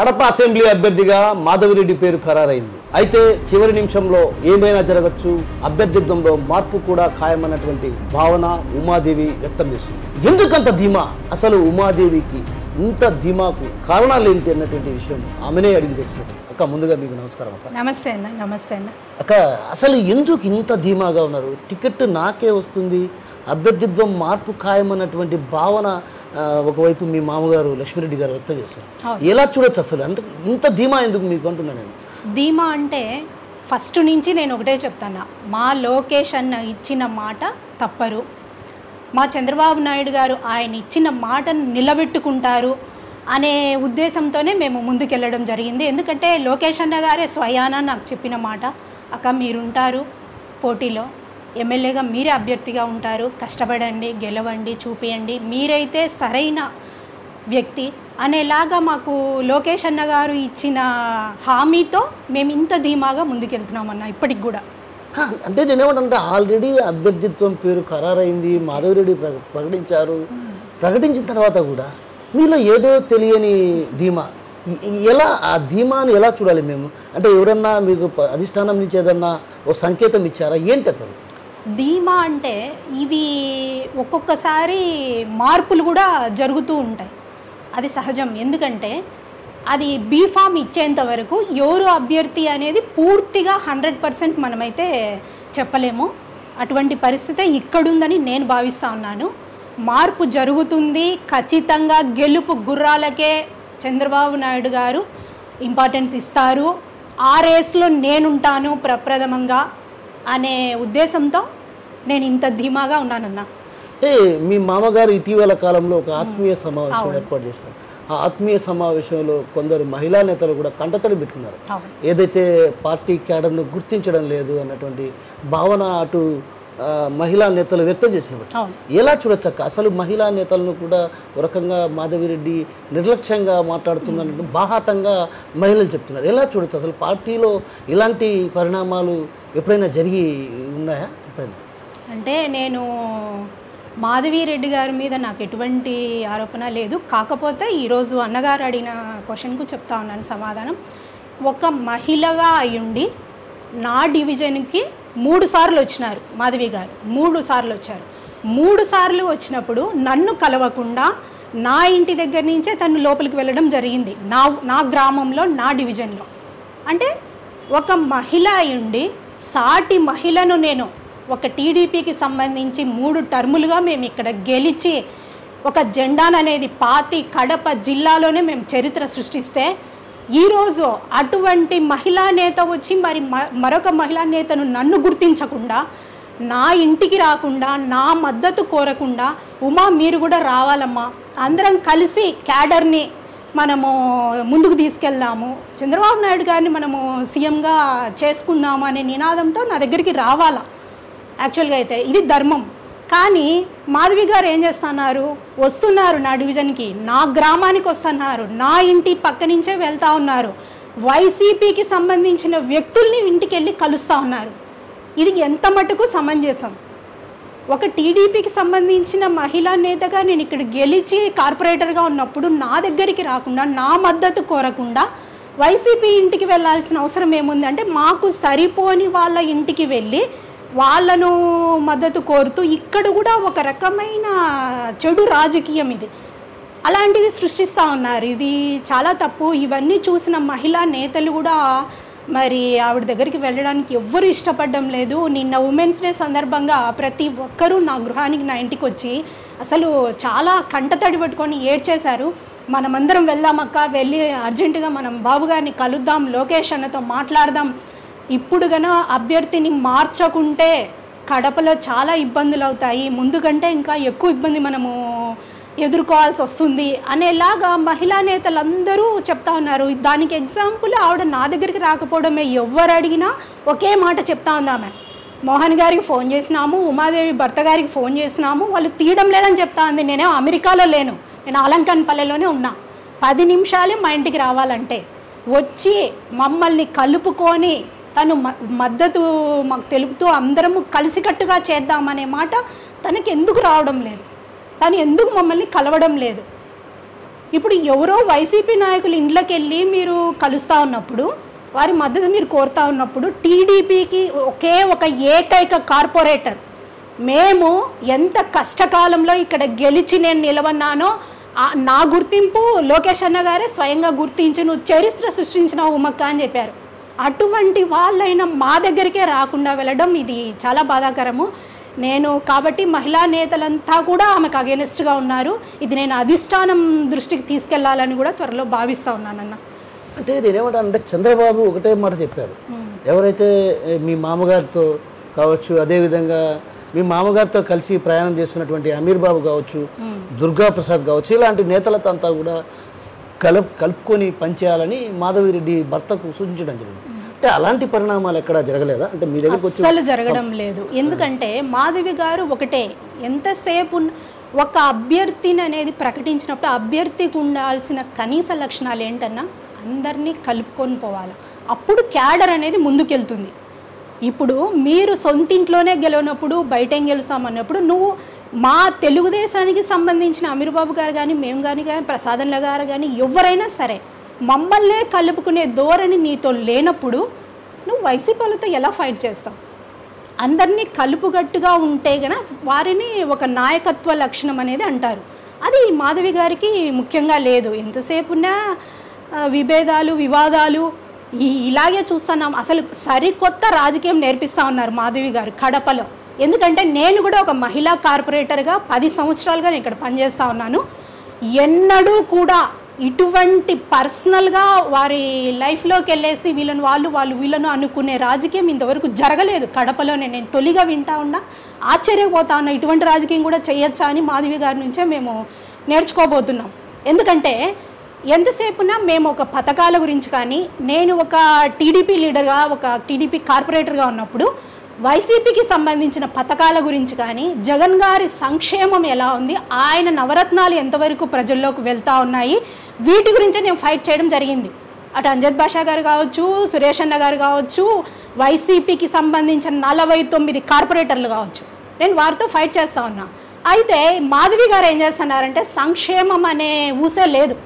Kadapa assembly అభ్యర్థిగా మాధవిరెడ్డి పేరు ఖరారైంది అయితే చివరి నిమిషంలో ఏమైనా జరగచ్చు అభ్యర్థిత్వంలో మార్పు కూడా ఖాయమన్నటువంటి భావన ఉమాదేవి వ్యక్తం చేస్తుంది ఎందుకంత ధీమా అసలు ఉమాదేవికి ఇంత ధీమాకు కారణాలు ఏంటి అన్నటువంటి విషయం ఆమెనే అడిగి తెచ్చుకుంటాం అక్క ముందుగా మీకు నమస్కారం అక్క నమస్తే అన్న నమస్తే అన్న అక్క అసలు ఎందుకు ఇంత ధీమాగా ఉన్నారు టికెట్ నాకే వస్తుంది అభ్యర్థిత్వం మార్పు ఖాయమన్నటువంటి భావన ఆ, ఒకవైపు మీ మామగారు లక్ష్మీరెడ్డి గారు వ్యక్తం చేస్తారు ఎలా చూడొచ్చు అసలు అంత ఇంత ధీమా ఎందుకు మీకు అంటున్నాను నేను ధీమా అంటే ఫస్ట్ నుంచి నేను ఒకటే చెప్తాను మా లోకేష్ అన్న ఇచ్చిన మాట తప్పరు మా చంద్రబాబు నాయుడు గారు ఆయన ఇచ్చిన మాటను నిలబెట్టుకుంటారు అనే ఉద్దేశంతోనే మేము ముందుకెళ్ళడం జరిగింది ఎందుకంటే లోకేష్ అన్న గారే స్వయాన నాకు చెప్పిన మాట అక్క మీరుంటారు పోటీలో ఎమ్మెల్యేగా మీరే అభ్యర్థిగా ఉంటారు కష్టపడండి గెలవండి చూపియండి మీరైతే సరైన వ్యక్తి అనేలాగా మాకు లోకేష్ అన్న గారు ఇచ్చిన హామీతో మేము ఇంత ధీమాగా ముందుకెళ్తున్నామన్న ఇప్పటికి కూడా హా, అంటే నేనేమంటే ఆల్రెడీ అభ్యర్థిత్వం పేరు ఖరారైంది మాధవరెడ్డి ప్ర ప్రకటించారు ప్రకటించిన తర్వాత కూడా మీలో ఏదో తెలియని ధీమా ఈ- ఈ ఎలా ఆ ధీమాను ఎలా చూడాలి మేము అంటే ఎవరన్నా మీకు ప- అధిష్టానం నుంచి ఏదన్నా ఓ సంకేతం ఇచ్చారా ఏంటి అసలు ధీమా అంటే ఇవి ఒక్కొక్కసారి మార్పులు కూడా జరుగుతూ ఉంటాయి అది సహజం ఎందుకంటే అది బీఫామ్ ఇచ్చేంత వరకు ఎవరు అభ్యర్థి అనేది పూర్తిగా హండ్రెడ్ పర్సెంట్ మనమైతే చెప్పలేము అటువంటి పరిస్థితి ఇక్కడుందని నేను భావిస్తా ఉన్నాను మార్పు జరుగుతుంది ఖచ్చితంగా గెలుపు గుర్రాలకే చంద్రబాబు నాయుడు గారు ఇంపార్టెన్స్ ఇస్తారు ఆ రేస్లో నేనుంటాను ప్రప్రథమంగా అనే ఉద్దేశంతో నేను ఇంత ధీమాగా ఉన్నానన్నా ఏ మీ మామగారు ఇటీవల కాలంలో ఒక ఆత్మీయ సమావేశం ఏర్పాటు చేశారు ఆ ఆత్మీయ సమావేశంలో కొందరు మహిళా నేతలు కూడా కంటతడి పెట్టుకున్నారు అవును ఏదైతే పార్టీ క్యాడర్ను గుర్తించడం లేదు అన్నటువంటి భావన అటు ఆ, మహిళా నేతలు వ్యక్తం చేసినప్పుడు అవును ఎలా చూడొచ్చక్క అసలు మహిళా నేతలను కూడా ఒక రకంగా మాధవిరెడ్డి నిర్లక్ష్యంగా మాట్లాడుతుందన్నట్టు బాహాటంగా మహిళలు చెప్తున్నారు ఎలా చూడొచ్చు అసలు పార్టీలో ఇలాంటి పరిణామాలు ఎప్పుడైనా జరిగి ఉన్నాయా ఎప్పుడైనా అంటే నేను మాధవి రెడ్డి గారి మీద నాకు ఎటువంటి ఆరోపణ లేదు కాకపోతే ఈరోజు అన్నగారు అడిగిన క్వశ్చన్కు చెప్తా ఉన్నాను సమాధానం ఒక మహిళగా అయ్యుండి నా డివిజన్కి మూడు సార్లు వచ్చినారు మాధవి గారు మూడు సార్లు వచ్చారు మూడు సార్లు వచ్చినప్పుడు నన్ను కలవకుండా నా ఇంటి దగ్గర నుంచే తను లోపలికి వెళ్ళడం జరిగింది నా నా గ్రామంలో నా డివిజన్లో అంటే ఒక మహిళ అయ్యుండి సాటి మహిళను నేను ఒక టీడీపీకి సంబంధించి మూడు టర్ములుగా మేము ఇక్కడ గెలిచి ఒక జెండాను అనేది పాతి కడప జిల్లాలోనే మేము చరిత్ర సృష్టిస్తే ఈరోజు అటువంటి మహిళా నేత వచ్చి మరి మ- మరొక మహిళా నేతను నన్ను గుర్తించకుండా నా ఇంటికి రాకుండా నా మద్దతు కోరకుండా ఉమా మీరు కూడా రావాలమ్మా అందరం కలిసి క్యాడర్ని మనము ముందుకు తీసుకెళ్దాము చంద్రబాబు నాయుడు గారిని మనము సీఎంగా చేసుకుందాము అనే నినాదంతో నా దగ్గరికి రావాలా యాక్చువల్గా అయితే ఇది ధర్మం కానీ మాధవి గారు ఏం చేస్తున్నారు వస్తున్నారు నా డివిజన్కి నా గ్రామానికి వస్తున్నారు నా ఇంటి పక్క నుంచే వెళ్తా ఉన్నారు వైసీపీకి సంబంధించిన వ్యక్తుల్ని ఇంటికి వెళ్ళి కలుస్తూ ఉన్నారు ఇది ఎంత మటుకు సమంజసం ఒక టీడీపీకి సంబంధించిన మహిళా నేతగా నేను ఇక్కడ గెలిచి కార్పొరేటర్గా ఉన్నప్పుడు నా దగ్గరికి రాకుండా నా మద్దతు కోరకుండా వైసీపీ ఇంటికి వెళ్ళాల్సిన అవసరం ఏముంది అంటే మాకు సరిపోని వాళ్ళ ఇంటికి వెళ్ళి వాళ్ళను మద్దతు కోరుతూ ఇక్కడ కూడా ఒక రకమైన చెడు రాజకీయం ఇది అలాంటిది సృష్టిస్తూ ఉన్నారు ఇది చాలా తప్పు ఇవన్నీ చూసిన మహిళా నేతలు కూడా మరి ఆవిడ దగ్గరికి వెళ్ళడానికి ఎవ్వరు ఇష్టపడడం లేదు నిన్న ఉమెన్స్ డే సందర్భంగా ప్రతి ఒక్కరూ నా గృహానికి నా ఇంటికి వచ్చి అసలు చాలా కంటతడి పట్టుకొని ఏడ్చేశారు మనమందరం వెళ్దామక్క వెళ్ళి అర్జెంటుగా మనం బాబు గారిని కలుద్దాం లోకేష్ అన్నతో మాట్లాడదాం ఇప్పుడు గన అభ్యర్థిని మార్చకుంటే కడపలో చాలా ఇబ్బందులు అవుతాయి ముందు కంటే ఇంకా ఎక్కువ ఇబ్బంది మనము ఎదుర్కోవాల్సి వస్తుంది అనేలాగా మహిళా నేతలందరూ చెప్తా ఉన్నారు దానికి ఎగ్జాంపుల్ ఆవిడ నా దగ్గరికి రాకపోవడమే ఎవరు అడిగినా ఒకే మాట చెప్తా ఉంది ఆమె మోహన్ గారికి ఫోన్ చేసినాము ఉమాదేవి భర్త గారికి ఫోన్ చేసినాము వాళ్ళు తీయడం లేదని చెప్తా ఉంది నేనే అమెరికాలో లేను నేను అలంకన్పల్లెలోనే ఉన్నా పది నిమిషాలే మా ఇంటికి రావాలంటే వచ్చి మమ్మల్ని కలుపుకొని తను మ- మద్దతు మాకు తెలుపుతూ అందరము కలిసికట్టుగా చేద్దామనే మాట తనకి ఎందుకు రావడం లేదు తను ఎందుకు మమ్మల్ని కలవడం లేదు ఇప్పుడు ఎవరో వైసీపీ నాయకులు ఇంట్లోకి వెళ్ళి మీరు కలుస్తూ ఉన్నప్పుడు వారి మద్దతు మీరు కోరుతా ఉన్నప్పుడు టీడీపీకి ఒకే ఒక ఏకైక కార్పొరేటర్ మేము ఎంత కష్టకాలంలో ఇక్కడ గెలిచి నేను నిలవన్నానో ఆ- నా గుర్తింపు లోకేష్ అన్న గారే స్వయంగా గుర్తించి నువ్వు చరిత్ర సృష్టించిన ఉమ్మక్క అని చెప్పారు అటువంటి వాళ్ళైనా మా దగ్గరికే రాకుండా వెళ్ళడం ఇది చాలా బాధాకరము నేను కాబట్టి మహిళా నేతలంతా కూడా ఆమెకు అగేనెస్ట్గా ఉన్నారు ఇది నేను అధిష్టానం దృష్టికి తీసుకెళ్లాలని కూడా త్వరలో భావిస్తా ఉన్నానన్న అంటే నేనేమంటానంటే చంద్రబాబు ఒకటే మాట చెప్పారు ఎవరైతే ఏ, మీ మామగారితో కావచ్చు అదేవిధంగా మీ మామగారితో కలిసి ప్రయాణం చేస్తున్నటువంటి అమీర్ బాబు కావచ్చు దుర్గా ప్రసాద్ కావచ్చు ఇలాంటి నేతలతో అంతా కూడా కలుపు కలుపుకొని పనిచేయాలని మాధవిరెడ్డి భర్తకు సూచించడం జరిగింది అంటే అలాంటి పరిణామాలు ఎక్కడా జరగలేదా అంటే మీ దగ్గరకు వచ్చి అస్సలు జరగడం లేదు ఎందుకంటే మాధవి గారు ఒకటే ఎంతసేపు ఉన్న- ఒక అభ్యర్థిని అనేది ప్రకటించినప్పుడు ఆ అభ్యర్థికి ఉండాల్సిన కనీస లక్షణాలు ఏంటన్నా అందరినీ కలుపుకొని పోవాలి అప్పుడు క్యాడర్ అనేది ముందుకెళ్తుంది ఇప్పుడు మీరు సొంతింట్లోనే గెలవనప్పుడు బయట ఏం గెలుస్తామన్నప్పుడు నువ్వు మా తెలుగుదేశానికి సంబంధించిన అమీర్బాబు గారు కానీ మేము కానీ కానీ ప్రసాదంల గారు కానీ ఎవరైనా సరే మమ్మల్నే కలుపుకునే ధోరణి నీతో లేనప్పుడు నువ్వు వైసీపీ వాళ్ళతో ఎలా ఫైట్ చేస్తావు అందరినీ కలుపుగట్టుగా ఉంటే గన వారిని ఒక నాయకత్వ లక్షణం అనేది అంటారు అది మాధవి గారికి ముఖ్యంగా లేదు ఎంతసేపున్నా ఆ, విభేదాలు వివాదాలు ఈ ఇలాగే చూస్తున్నాం అసలు సరికొత్త రాజకీయం నేర్పిస్తా ఉన్నారు మాధవి గారు కడపలో ఎందుకంటే నేను కూడా ఒక మహిళా కార్పొరేటర్గా పది సంవత్సరాలుగా నేను ఇక్కడ పనిచేస్తా ఉన్నాను ఎన్నడూ కూడా ఇటువంటి పర్సనల్గా వారి లైఫ్లోకి వెళ్ళేసి వీళ్ళని వాళ్ళు వాళ్ళు వీళ్ళను అనుకునే రాజకీయం ఇంతవరకు జరగలేదు కడపలోనే నేను తొలిగా వింటా ఉన్నా ఆశ్చర్యపోతా ఉన్నా ఇటువంటి రాజకీయం కూడా చేయొచ్చా అని మాధవి గారి నుంచే మేము నేర్చుకోబోతున్నాం ఎందుకంటే ఎంతసేపున మేము ఒక పథకాల గురించి కానీ నేను ఒక టీడీపీ లీడర్గా ఒక టీడీపీ కార్పొరేటర్గా ఉన్నప్పుడు వైసీపీకి సంబంధించిన పథకాల గురించి కానీ జగన్ గారి సంక్షేమం ఎలా ఉంది ఆయన నవరత్నాలు ఎంతవరకు ప్రజల్లోకి వెళ్తా ఉన్నాయి వీటి గురించే నేను ఫైట్ చేయడం జరిగింది అటు అంజద్ బాషా గారు కావచ్చు సురేష్ అన్న గారు కావచ్చు వైసీపీకి సంబంధించిన నలభై తొమ్మిది కార్పొరేటర్లు కావచ్చు నేను వారితో ఫైట్ చేస్తా ఉన్నా అయితే మాధవి గారు ఏం చేస్తున్నారంటే సంక్షేమం అనే ఊసే లేదు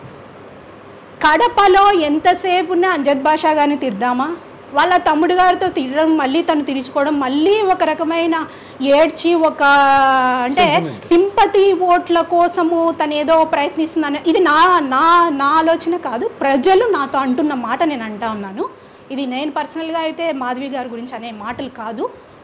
కడపలో ఎంతసేపు ఉన్న అంజద్ బాషా గారిని తిడదామా వాళ్ళ తమ్ముడు గారితో తిరగడం మళ్ళీ తను తిరుచుకోవడం మళ్ళీ ఒక రకమైన ఏడ్చి ఒక అంటే సింపతి ఓట్ల కోసము తను ఏదో ప్రయత్నిస్తుందని ఇది నా నా నా ఆలోచన కాదు ప్రజలు నాతో అంటున్న మాట నేను అంటా ఉన్నాను ఇది నేను పర్సనల్గా అయితే మాధవి గారి గురించి అనే మాటలు కాదు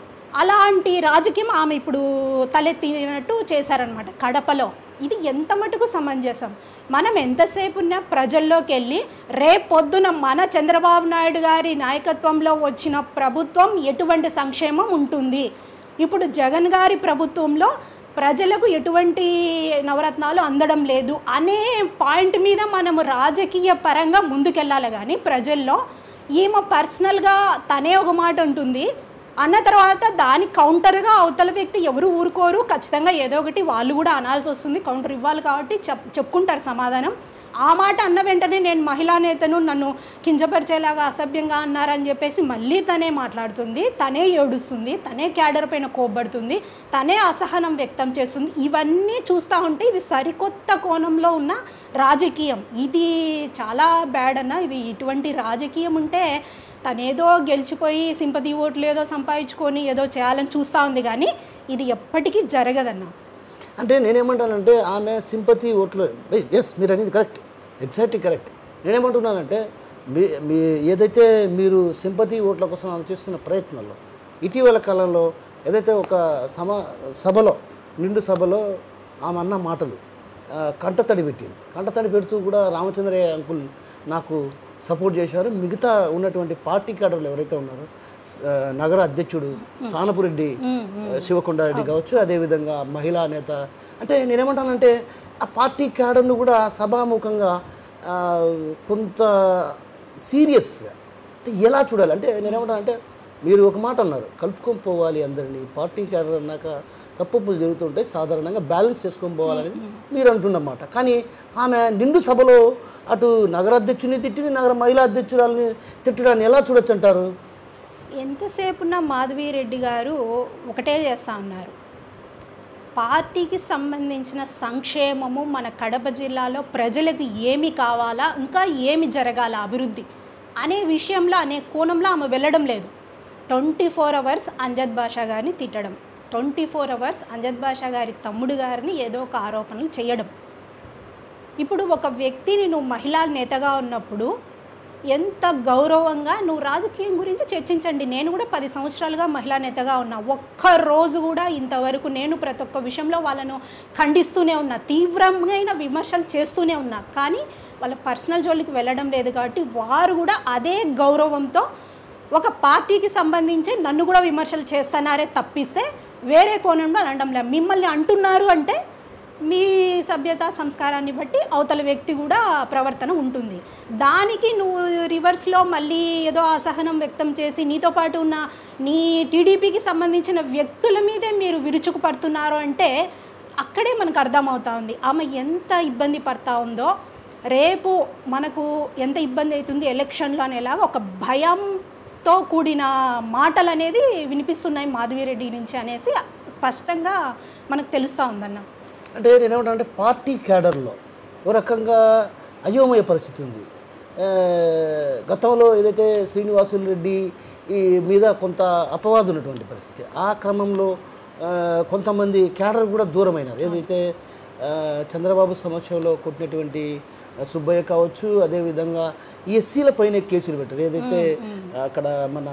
అలాంటి రాజకీయం ఆమె ఇప్పుడు తలెత్తినట్టు చేశారనమాట కడపలో ఇది ఎంత మటుకు సమంజసం మనం ఎంతసేపు ఉన్నా ప్రజల్లోకి వెళ్ళి రేపొద్దున మన చంద్రబాబు నాయుడు గారి నాయకత్వంలో వచ్చిన ప్రభుత్వం ఎటువంటి సంక్షేమం ఉంటుంది ఇప్పుడు జగన్ గారి ప్రభుత్వంలో ప్రజలకు ఎటువంటి నవరత్నాలు అందడం లేదు అనే పాయింట్ మీద మనము రాజకీయ పరంగా ముందుకెళ్ళాలి కానీ ప్రజల్లో ఈమె పర్సనల్గా తనే ఒక మాట ఉంటుంది అన్న తర్వాత దాని కౌంటర్గా అవతల వ్యక్తి ఎవరు ఊరుకోరు ఖచ్చితంగా ఏదో ఒకటి వాళ్ళు కూడా అనాల్సి వస్తుంది కౌంటర్ ఇవ్వాలి కాబట్టి చెప్ చెప్పుకుంటారు సమాధానం ఆ మాట అన్న వెంటనే నేను మహిళా నేతను నన్ను కించపరిచేలాగా అసభ్యంగా అన్నారని చెప్పేసి మళ్ళీ తనే మాట్లాడుతుంది తనే ఏడుస్తుంది తనే క్యాడర్ పైన కోబ్బడుతుంది తనే అసహనం వ్యక్తం చేస్తుంది ఇవన్నీ చూస్తూ ఉంటే ఇది సరికొత్త కోణంలో ఉన్న రాజకీయం ఇది చాలా బ్యాడ్ అన్న ఇది ఇటువంటి రాజకీయం ఉంటే తనేదో గెలిచిపోయి సింపతి ఓట్లు ఏదో సంపాదించుకొని ఏదో చేయాలని చూస్తూ ఉంది కానీ ఇది ఎప్పటికీ జరగదన్న అంటే నేనేమంటానంటే ఆమె సింపతి ఓట్లు ఎస్ మీరు అనేది కరెక్ట్ ఎగ్జాక్ట్లీ కరెక్ట్ నేనేమంటున్నానంటే మీ మీ ఏదైతే మీరు సింపతి ఓట్ల కోసం ఆమె చేస్తున్న ప్రయత్నంలో ఇటీవల కాలంలో ఏదైతే ఒక సమ సభలో నిండు సభలో ఆమె అన్న మాటలు ఆ, కంటతడి పెట్టింది కంటతడి పెడుతూ కూడా రామచంద్రయ్య అంకుల్ నాకు సపోర్ట్ చేశారు మిగతా ఉన్నటువంటి పార్టీ క్యాడర్లు ఎవరైతే ఉన్నారో స- నగర అధ్యక్షుడు సానపురెడ్డి శివకొండారెడ్డి కావచ్చు అదేవిధంగా మహిళా నేత అంటే నేనేమంటానంటే ఆ పార్టీ క్యాడర్ను కూడా సభాముఖంగా ఆ, కొంత సీరియస్ అంటే ఎలా చూడాలి అంటే నేనేమంటానంటే మీరు ఒక మాట అన్నారు కలుపుకొని పోవాలి అందరినీ పార్టీ క్యాడర్ అన్నాక తప్పులు జరుగుతుంటాయి సాధారణంగా బ్యాలెన్స్ చేసుకొని పోవాలని మీరు అంటున్నమాట కానీ ఆమె నిండు సభలో అటు నగర అధ్యక్షుని తిట్టింది నగర మహిళా అధ్యక్షురాలని తిట్టడాన్ని ఎలా చూడొచ్చు అంటారు ఎంతసేపున్న మాధవి రెడ్డి గారు ఒకటే చేస్తా ఉన్నారు పార్టీకి సంబంధించిన సంక్షేమము మన కడప జిల్లాలో ప్రజలకు ఏమి కావాలా ఇంకా ఏమి జరగాల అభివృద్ధి అనే విషయంలో అనే కోణంలో ఆమె వెళ్ళడం లేదు twenty four hours Amjad Basha గారిని తిట్టడం twenty four hours Amjad Basha గారి తమ్ముడు గారిని ఏదో ఒక ఆరోపణలు చేయడం ఇప్పుడు ఒక వ్యక్తిని నువ్వు మహిళా నేతగా ఉన్నప్పుడు ఎంత గౌరవంగా నువ్వు రాజకీయం గురించి చర్చించండి నేను కూడా పది సంవత్సరాలుగా మహిళా నేతగా ఉన్నా ఒక్క రోజు కూడా ఇంతవరకు నేను ప్రతి ఒక్క విషయంలో వాళ్ళను ఖండిస్తూనే ఉన్నా తీవ్రమైన విమర్శలు చేస్తూనే ఉన్నా కానీ వాళ్ళ పర్సనల్ జోలికి వెళ్ళడం లేదు కాబట్టి వారు కూడా అదే గౌరవంతో ఒక పార్టీకి సంబంధించి నన్ను కూడా విమర్శలు చేస్తున్నారే తప్పిస్తే వేరే కోణంలో అనడం లేదు మిమ్మల్ని అంటున్నారు అంటే మీ సభ్యత సంస్కారాన్ని బట్టి అవతల వ్యక్తి కూడా ప్రవర్తన ఉంటుంది దానికి నువ్వు రివర్స్లో మళ్ళీ ఏదో అసహనం వ్యక్తం చేసి నీతో పాటు ఉన్న నీ టీడీపీకి సంబంధించిన వ్యక్తుల మీదే మీరు విరుచుకుపడుతున్నారు అంటే అక్కడే మనకు అర్థమవుతా ఉంది ఆమె ఎంత ఇబ్బంది పడతా ఉందో రేపు మనకు ఎంత ఇబ్బంది అవుతుంది ఎలక్షన్లో అనేలాగా ఒక భయంతో కూడిన మాటలు అనేది వినిపిస్తున్నాయి మాధవిరెడ్డి నుంచి అనేసి స్పష్టంగా మనకు తెలుస్తూ ఉందన్న అంటే నేనేమంటా అంటే పార్టీ క్యాడర్లో ఓ రకంగా అయోమయ పరిస్థితి ఉంది ఆ, గతంలో ఏదైతే శ్రీనివాసులు రెడ్డి ఈ మీద కొంత అపవాదు ఉన్నటువంటి పరిస్థితి ఆ క్రమంలో ఆ, కొంతమంది క్యాడర్ కూడా దూరమైనారు ఏదైతే ఆ, చంద్రబాబు సమక్షంలో కొట్టినటువంటి సుబ్బయ్య కావచ్చు అదేవిధంగా ఈ ఎస్సీల పైన కేసులు పెట్టారు ఏదైతే అక్కడ మన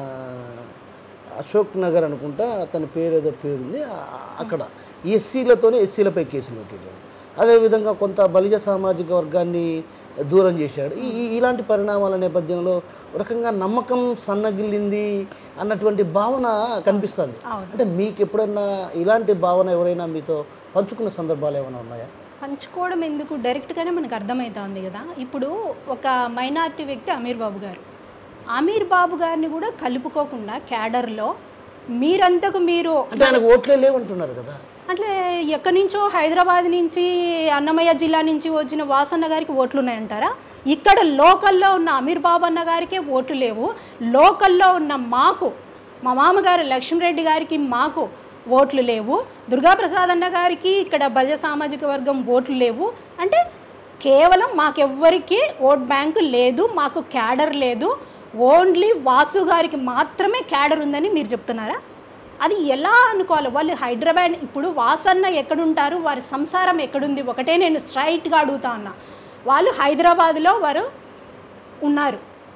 అశోక్ నగర్ అనుకుంటా అతని పేరు ఏదో పేరుంది ఆ- అక్కడ ఎస్సీలతోనే ఎస్సీలపై కేసులు పెట్టాడు అదేవిధంగా కొంత బలిజ సామాజిక వర్గాన్ని దూరం చేశాడు ఈ ఈ- ఇలాంటి పరిణామాల నేపథ్యంలో ఒక రకంగా నమ్మకం సన్నగిల్లింది అన్నటువంటి భావన కనిపిస్తుంది అంటే మీకు ఎప్పుడైనా ఇలాంటి భావన ఎవరైనా మీతో పంచుకున్న సందర్భాలు ఏమైనా ఉన్నాయా పంచుకోవడం ఎందుకు డైరెక్ట్గానే మనకు అర్థమవుతోంది కదా ఇప్పుడు ఒక మైనారిటీ వ్యక్తి అమీర్ బాబు గారు అమీర్ బాబు గారిని కూడా కలుపుకోకుండా క్యాడర్లో మీరంతకు మీరు అంటే ఆయనకు ఓట్లే లేవంటున్నారు కదా అంటే ఎక్కడి నుంచో హైదరాబాద్ నుంచి అన్నమయ్య జిల్లా నుంచి వచ్చిన వాసన్న గారికి ఓట్లు ఉన్నాయంటారా ఇక్కడ లోకల్లో ఉన్న అమీర్ బాబు అన్న గారికే ఓట్లు లేవు లోకల్లో ఉన్న మాకు మా మామగారు లక్ష్మీరెడ్డి గారికి మాకు ఓట్లు లేవు దుర్గాప్రసాద్ అన్న గారికి ఇక్కడ బల్య సామాజిక వర్గం ఓట్లు లేవు అంటే కేవలం మాకెవ్వరికి ఓట్ బ్యాంకు లేదు మాకు క్యాడర్ లేదు ఓన్లీ వాసు గారికి మాత్రమే క్యాడర్ ఉందని మీరు చెప్తున్నారా అది ఎలా అనుకోవాలి వాళ్ళు హైదరాబాద్ ఇప్పుడు వాసన్న ఎక్కడుంటారు వారి సంసారం ఎక్కడుంది ఒకటే నేను స్ట్రైట్గా అడుగుతా ఉన్నా వాళ్ళు హైదరాబాద్లో వారు ఉన్నారు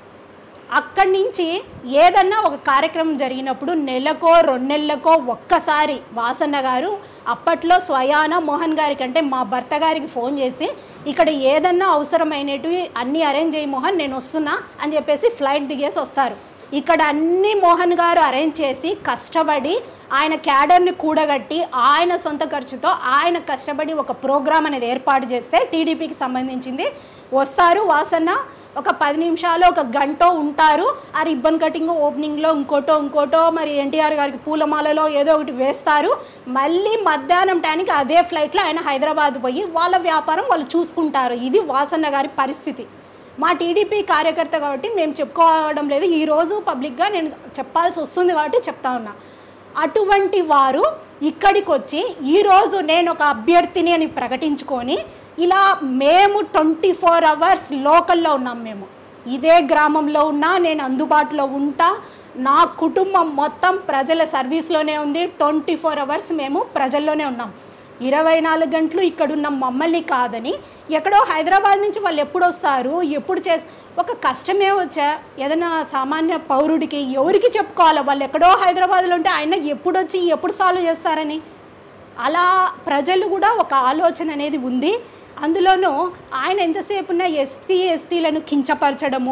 అక్కడి నుంచి ఏదన్నా ఒక కార్యక్రమం జరిగినప్పుడు నెలకో రెండు నెలలకో ఒక్కసారి వాసన్న గారు అప్పట్లో స్వయాన మోహన్ గారికి అంటే మా భర్త గారికి ఫోన్ చేసి ఇక్కడ ఏదన్నా అవసరమైనటివి అన్నీ అరేంజ్ చేయి మోహన్ నేను వస్తున్నా అని చెప్పేసి ఫ్లైట్ దిగేసి వస్తారు ఇక్కడ అన్ని మోహన్ గారు అరేంజ్ చేసి కష్టపడి ఆయన క్యాడర్ని కూడగట్టి ఆయన సొంత ఖర్చుతో ఆయన కష్టపడి ఒక ప్రోగ్రామ్ అనేది ఏర్పాటు చేస్తే టీడీపీకి సంబంధించింది వస్తారు వాసన్న ఒక పది నిమిషాలు ఒక గంట ఉంటారు ఆ రిబ్బన్ కటింగ్ ఓపెనింగ్లో ఇంకోటో ఇంకోటో మరి ఎన్టీఆర్ గారికి పూలమాలలో ఏదో ఒకటి వేస్తారు మళ్ళీ మధ్యాహ్నం టైంకి అదే ఫ్లైట్లో ఆయన హైదరాబాద్ పోయి వాళ్ళ వ్యాపారం వాళ్ళు చూసుకుంటారు ఇది వాసన్న గారి పరిస్థితి మా టీడీపీ కార్యకర్త కాబట్టి మేము చెప్పుకోవడం లేదు ఈరోజు పబ్లిక్గా నేను చెప్పాల్సి వస్తుంది కాబట్టి చెప్తా ఉన్నా అటువంటి వారు ఇక్కడికి వచ్చి ఈరోజు నేను ఒక అభ్యర్థిని అని ప్రకటించుకొని ఇలా మేము ట్వంటీ ఫోర్ అవర్స్ లోకల్లో ఉన్నాం మేము ఇదే గ్రామంలో ఉన్నా నేను అందుబాటులో ఉంటా నా కుటుంబం మొత్తం ప్రజల సర్వీస్లోనే ఉంది ట్వంటీ ఫోర్ అవర్స్ మేము ప్రజల్లోనే ఉన్నాం ఇరవై నాలుగు గంటలు ఇక్కడున్న మమ్మల్ని కాదని ఎక్కడో హైదరాబాద్ నుంచి వాళ్ళు ఎప్పుడు వస్తారు ఎప్పుడు చేస్ ఒక కష్టమే వచ్చా ఏదైనా సామాన్య పౌరుడికి ఎవరికి చెప్పుకోవాలి వాళ్ళు ఎక్కడో హైదరాబాద్లో ఉంటే ఆయన ఎప్పుడు వచ్చి ఎప్పుడు సాల్వ్ చేస్తారని అలా ప్రజలు కూడా ఒక ఆలోచన అనేది ఉంది అందులోనూ ఆయన ఎంతసేపు ఉన్న ఎస్టీ ఎస్టీలను కించపరచడము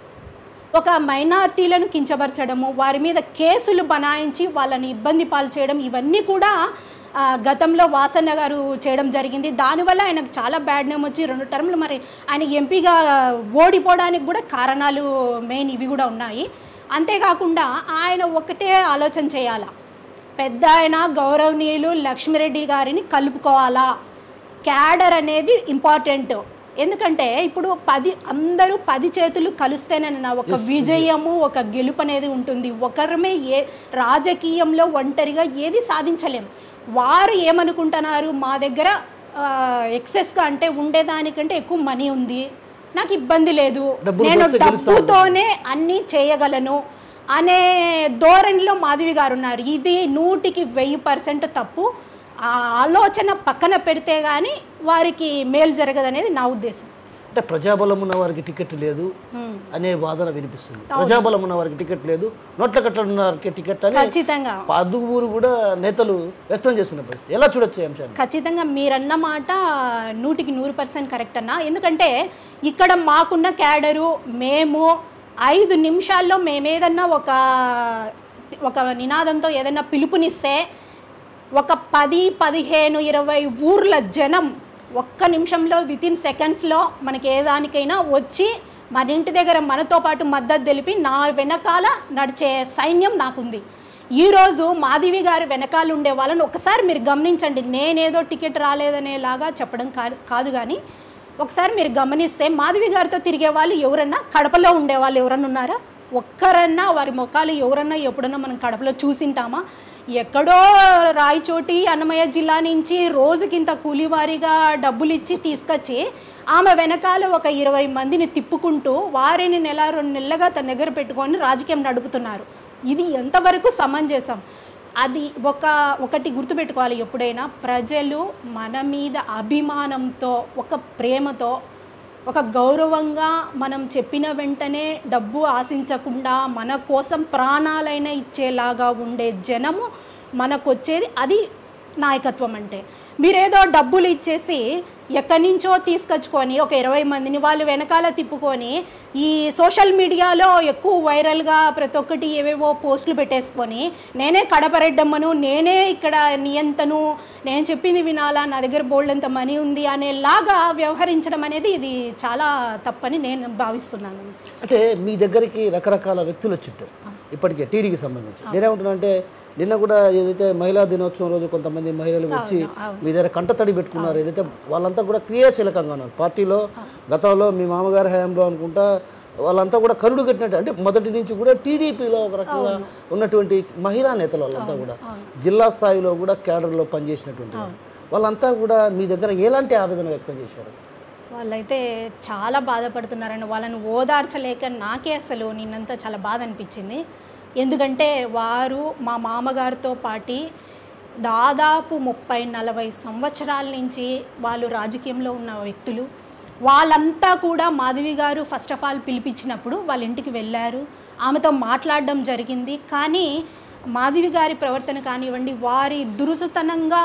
ఒక మైనార్టీలను కించపరచడము వారి మీద కేసులు బనాయించి వాళ్ళని ఇబ్బంది పాలు చేయడం ఇవన్నీ కూడా ఆ, గతంలో వాసన్న గారు చేయడం జరిగింది దానివల్ల ఆయనకు చాలా బ్యాడ్ నేమ్ వచ్చి రెండు టర్మ్లు మరి ఆయన ఎంపీగా ఓడిపోవడానికి కూడా కారణాలు మెయిన్ ఇవి కూడా ఉన్నాయి అంతేకాకుండా ఆయన ఒకటే ఆలోచన చేయాలా పెద్ద ఆయన గౌరవనీయులు లక్ష్మిరెడ్డి గారిని కలుపుకోవాలా క్యాడర్ అనేది ఇంపార్టెంట్ ఎందుకంటే ఇప్పుడు పది అందరూ పది చేతులు కలిస్తేనన్న ఒక విజయము ఒక గెలుపు అనేది ఉంటుంది ఒకరమే ఏ రాజకీయంలో ఒంటరిగా ఏది సాధించలేం వారు ఏమనుకుంటున్నారు మా దగ్గర ఎక్సెస్గా అంటే ఉండేదానికంటే ఎక్కువ మనీ ఉంది నాకు ఇబ్బంది లేదు డబ్బులు నేను పోస్తే గెలుస్తా డబ్బుతోనే అన్నీ చేయగలను అనే ధోరణిలో మాధవి గారు ఉన్నారు ఇది నూటికి వెయ్యి పర్సెంట్ తప్పు ఆ ఆలోచన పక్కన పెడితే కానీ వారికి మేలు జరగదనేది నా ఉద్దేశం అంటే ప్రజాబలం ఉన్న వారికి టికెట్ లేదు ఉమ్. అనే వాదన వినిపిస్తుంది ప్రజాబలం ఉన్న వారికి టికెట్ లేదు నోట్ల కట్ల ఉన్న వారికి టికెట్ అని ఖచ్చితంగా పదువురు కూడా నేతలు వ్యక్తం చేస్తున్న పరిస్థితి ఎలా చూడొచ్చు ఈ అంశాన్ని ఖచ్చితంగా మీరన్న మాట నూటికి నూరు పర్సెంట్ కరెక్ట్ అన్న ఎందుకంటే ఇక్కడ మాకున్న క్యాడరు మేము ఐదు నిమిషాల్లో మేమేదన్నా ఒక ఒక నినాదంతో ఏదైనా పిలుపునిస్తే ఒక పది పదిహేను ఇరవై ఊర్ల జనం ఒక్క నిమిషంలో విత్ ఇన్ సెకండ్స్లో మనకి ఏ దానికైనా వచ్చి మన ఇంటి దగ్గర మనతో పాటు మద్దతు తెలిపి నా వెనకాల నడిచే సైన్యం నాకుంది ఈరోజు మాధవి గారి వెనకాల ఉండే వాళ్ళని ఒకసారి మీరు గమనించండి నేనేదో టికెట్ రాలేదనేలాగా చెప్పడం కాదు కాదు కానీ ఒకసారి మీరు గమనిస్తే మాధవి గారితో తిరిగే వాళ్ళు ఎవరన్నా కడపలో ఉండే వాళ్ళు ఎవరన్నా ఉన్నారా ఒక్కరన్నా వారి ముఖాలు ఎవరన్నా ఎప్పుడన్నా మనం కడపలో చూసింటామా ఎక్కడో రాయచోటి అన్నమయ్య జిల్లా నుంచి రోజుకింత కూలివారీగా డబ్బులు ఇచ్చి తీసుకొచ్చి ఆమె వెనకాల ఒక ఇరవై మందిని తిప్పుకుంటూ వారిని నెల రెండు నెలలుగా తన దగ్గర పెట్టుకొని రాజకీయం నడుపుతున్నారు ఇది ఎంతవరకు సమంజసం అది ఒక ఒకటి గుర్తుపెట్టుకోవాలి ఎప్పుడైనా ప్రజలు మన మీద అభిమానంతో ఒక ప్రేమతో ఒక గౌరవంగా మనం చెప్పిన వెంటనే డబ్బు ఆశించకుండా మన కోసం ప్రాణాలైనా ఇచ్చేలాగా ఉండే జనము మనకు వచ్చేది అది నాయకత్వం అంటే మీరేదో డబ్బులు ఇచ్చేసి ఎక్కడి నుంచో తీసుకొచ్చుకొని ఒక ఇరవై మందిని వాళ్ళు వెనకాల తిప్పుకొని ఈ సోషల్ మీడియాలో ఎక్కువ వైరల్గా ప్రతి ఒక్కటి ఏవేవో పోస్టులు పెట్టేసుకొని నేనే కడపరెడ్డమ్మను నేనే ఇక్కడ నియంతను నేను చెప్పింది వినాలా నా దగ్గర బోల్డ్ అంత మనీ ఉంది అనేలాగా వ్యవహరించడం అనేది ఇది చాలా తప్పని నేను భావిస్తున్నాను అంటే మీ దగ్గరికి రకరకాల వ్యక్తులు వచ్చింటారు ఇప్పటికే టీడీకి సంబంధించి నేనేమంటున్నా అంటే నిన్న కూడా ఏదైతే మహిళా దినోత్సవం రోజు కొంతమంది మహిళలు వచ్చి మీ దగ్గర కంటతడి పెట్టుకున్నారు ఏదైతే వాళ్ళంతా కూడా క్రియాశీలకంగా ఉన్నారు పార్టీలో గతంలో మీ మామగారి హయాంలో అనుకుంటా వాళ్ళంతా కూడా కరుడు కట్టినట్టు అంటే మొదటి నుంచి కూడా టీడీపీలో ఒక రకంగా ఉన్నటువంటి మహిళా నేతలు వాళ్ళంతా కూడా జిల్లా స్థాయిలో కూడా క్యాడర్లో పనిచేసినటువంటి వాళ్ళు. వాళ్ళంతా కూడా మీ దగ్గర ఎలాంటి ఆవేదన వ్యక్తం చేశారు వాళ్ళైతే చాలా బాధపడుతున్నారండి వాళ్ళని ఓదార్చలేక నాకే అసలు నిన్నంతా చాలా బాధ అనిపించింది ఎందుకంటే వారు మా మామగారితో పాటి దాదాపు ముప్పై నలభై సంవత్సరాల నుంచి వాళ్ళు రాజకీయంలో ఉన్న వ్యక్తులు వాళ్ళంతా కూడా మాధవి గారు ఫస్ట్ ఆఫ్ ఆల్ పిలిపించినప్పుడు వాళ్ళ ఇంటికి వెళ్ళారు ఆమెతో మాట్లాడడం జరిగింది కానీ మాధవి గారి ప్రవర్తన కానివ్వండి వారి దురుసుతనంగా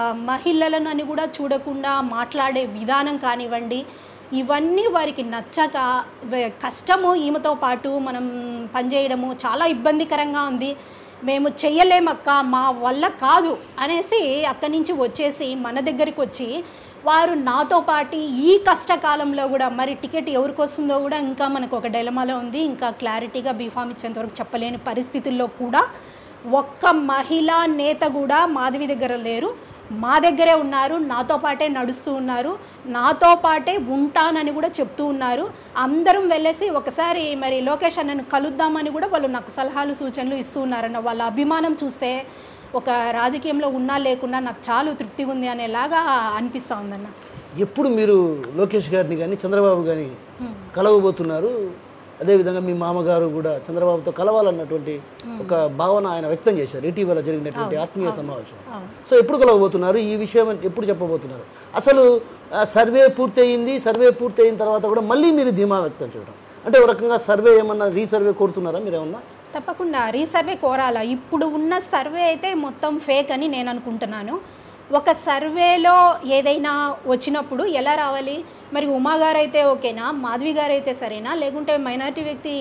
మహిళలను అని కూడా చూడకుండా మాట్లాడే విధానం కానివ్వండి ఇవన్నీ వారికి నచ్చక వే- కష్టము ఈమెతో పాటు మనం పనిచేయడము చాలా ఇబ్బందికరంగా ఉంది మేము చెయ్యలేమక్క మా వల్ల కాదు అనేసి అక్కడి నుంచి వచ్చేసి మన దగ్గరికి వచ్చి వారు నాతో పాటు ఈ కష్టకాలంలో కూడా మరి టికెట్ ఎవరికి వస్తుందో కూడా ఇంకా మనకు ఒక డైలమాలో ఉంది ఇంకా క్లారిటీగా బీఫామ్ ఇచ్చేంతవరకు చెప్పలేని పరిస్థితుల్లో కూడా ఒక్క మహిళా నేత కూడా మాధవి దగ్గర లేరు మా దగ్గరే ఉన్నారు నాతో పాటే నడుస్తూ ఉన్నారు నాతో పాటే ఉంటానని కూడా చెప్తూ ఉన్నారు అందరం వెళ్ళేసి ఒకసారి మరి లోకేష్ అన్నను కలుద్దామని కూడా వాళ్ళు నాకు సలహాలు సూచనలు ఇస్తూ ఉన్నారన్న వాళ్ళ అభిమానం చూస్తే ఒక రాజకీయంలో ఉన్నా లేకున్నా నాకు చాలా తృప్తిగా ఉంది అనేలాగా అనిపిస్తూ ఉందన్న ఎప్పుడు మీరు లోకేష్ గారిని కానీ చంద్రబాబు గారిని కలవబోతున్నారు అదేవిధంగా మీ మామగారు కూడా చంద్రబాబుతో కలవాలన్నటువంటి ఒక భావన ఆయన వ్యక్తం చేశారు ఇటీవల జరిగినటువంటి ఆత్మీయ సమావేశం అవును. సో ఎప్పుడు కలవబోతున్నారు ఈ విషయం ఎప్పుడు చెప్పబోతున్నారు అసలు ఆ, సర్వే పూర్తయింది సర్వే పూర్తయిన తర్వాత కూడా మళ్ళీ మీరు ధీమా వ్యక్తం చేయడం అంటే ఒక రకంగా సర్వే ఏమన్నా రీసర్వే కోరుతున్నారా మీరు ఏమన్నా తప్పకుండా రీసర్వే కోరాలా ఇప్పుడు ఉన్న సర్వే అయితే మొత్తం ఫేక్ అని నేను అనుకుంటున్నాను ఒక సర్వేలో ఏదైనా వచ్చినప్పుడు ఎలా రావాలి మరి ఉమా గారు అయితే ఓకేనా మాధవి గారు అయితే సరేనా లేకుంటే మైనారిటీ వ్యక్తి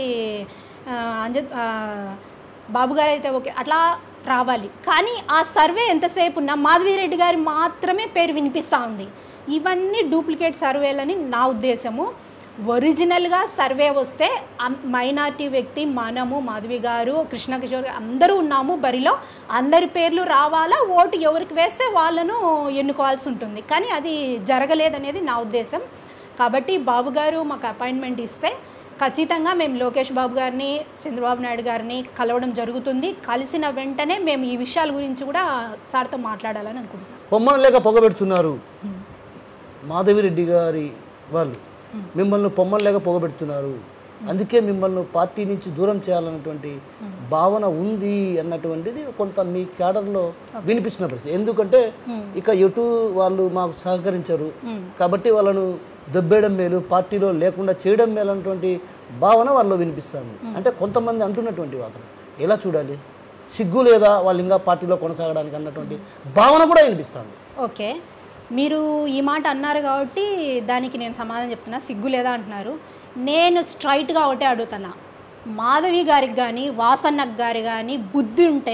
ఆ, అంజ ఆ, బాబు గారు అయితే ఓకే అట్లా రావాలి కానీ ఆ సర్వే ఎంతసేపు ఉన్న మాధవి రెడ్డి గారి మాత్రమే పేరు వినిపిస్తూ ఉంది ఇవన్నీ డూప్లికేట్ సర్వేలని నా ఉద్దేశము ఒరిజినల్గా సర్వే వస్తే మైనార్టీ వ్యక్తి మనము మాధవి గారు కృష్ణ కిషోర్ గారు అందరూ ఉన్నాము బరిలో అందరి పేర్లు రావాలా ఓటు ఎవరికి వేస్తే వాళ్ళను ఎన్నుకోవాల్సి ఉంటుంది కానీ అది జరగలేదనేది నా ఉద్దేశం కాబట్టి బాబు గారు మాకు అపాయింట్మెంట్ ఇస్తే ఖచ్చితంగా మేము లోకేష్ బాబు గారిని చంద్రబాబు నాయుడు గారిని కలవడం జరుగుతుంది కలిసిన వెంటనే మేము ఈ విషయాల గురించి కూడా సార్తో మాట్లాడాలని అనుకుంటున్నాం పొమ్మను లేక పొగబెడుతున్నారు మాధవిరెడ్డి గారి వాళ్ళు మిమ్మల్ని పొమ్మను లేక పొగబెడుతున్నారు అందుకే మిమ్మల్ని పార్టీ నుంచి దూరం చేయాలన్నటువంటి భావన ఉంది అన్నటువంటిది కొంత మీ క్యాడర్లో వినిపిస్తున్న పరిస్థితి ఎందుకంటే ఇక ఎటు వాళ్ళు మాకు సహకరించరు కాబట్టి వాళ్ళను దెబ్బేయడం మేలు పార్టీలో లేకుండా చేయడం మేలు అన్నటువంటి భావన వాళ్ళలో వినిపిస్తుంది అంటే కొంతమంది అంటున్నటువంటి వాదన ఎలా చూడాలి సిగ్గు లేదా వాళ్ళు ఇంకా పార్టీలో కొనసాగడానికి అన్నటువంటి భావన కూడా వినిపిస్తుంది ఓకే మీరు ఈ మాట అన్నారు కాబట్టి దానికి నేను సమాధానం చెప్తున్నా సిగ్గు లేదా అంటున్నారు నేను స్ట్రైట్గా ఒకటే అడుగుతున్నా మాధవి గారికి కానీ వాసన్నకు గారి కానీ బుద్ధి ఉంటే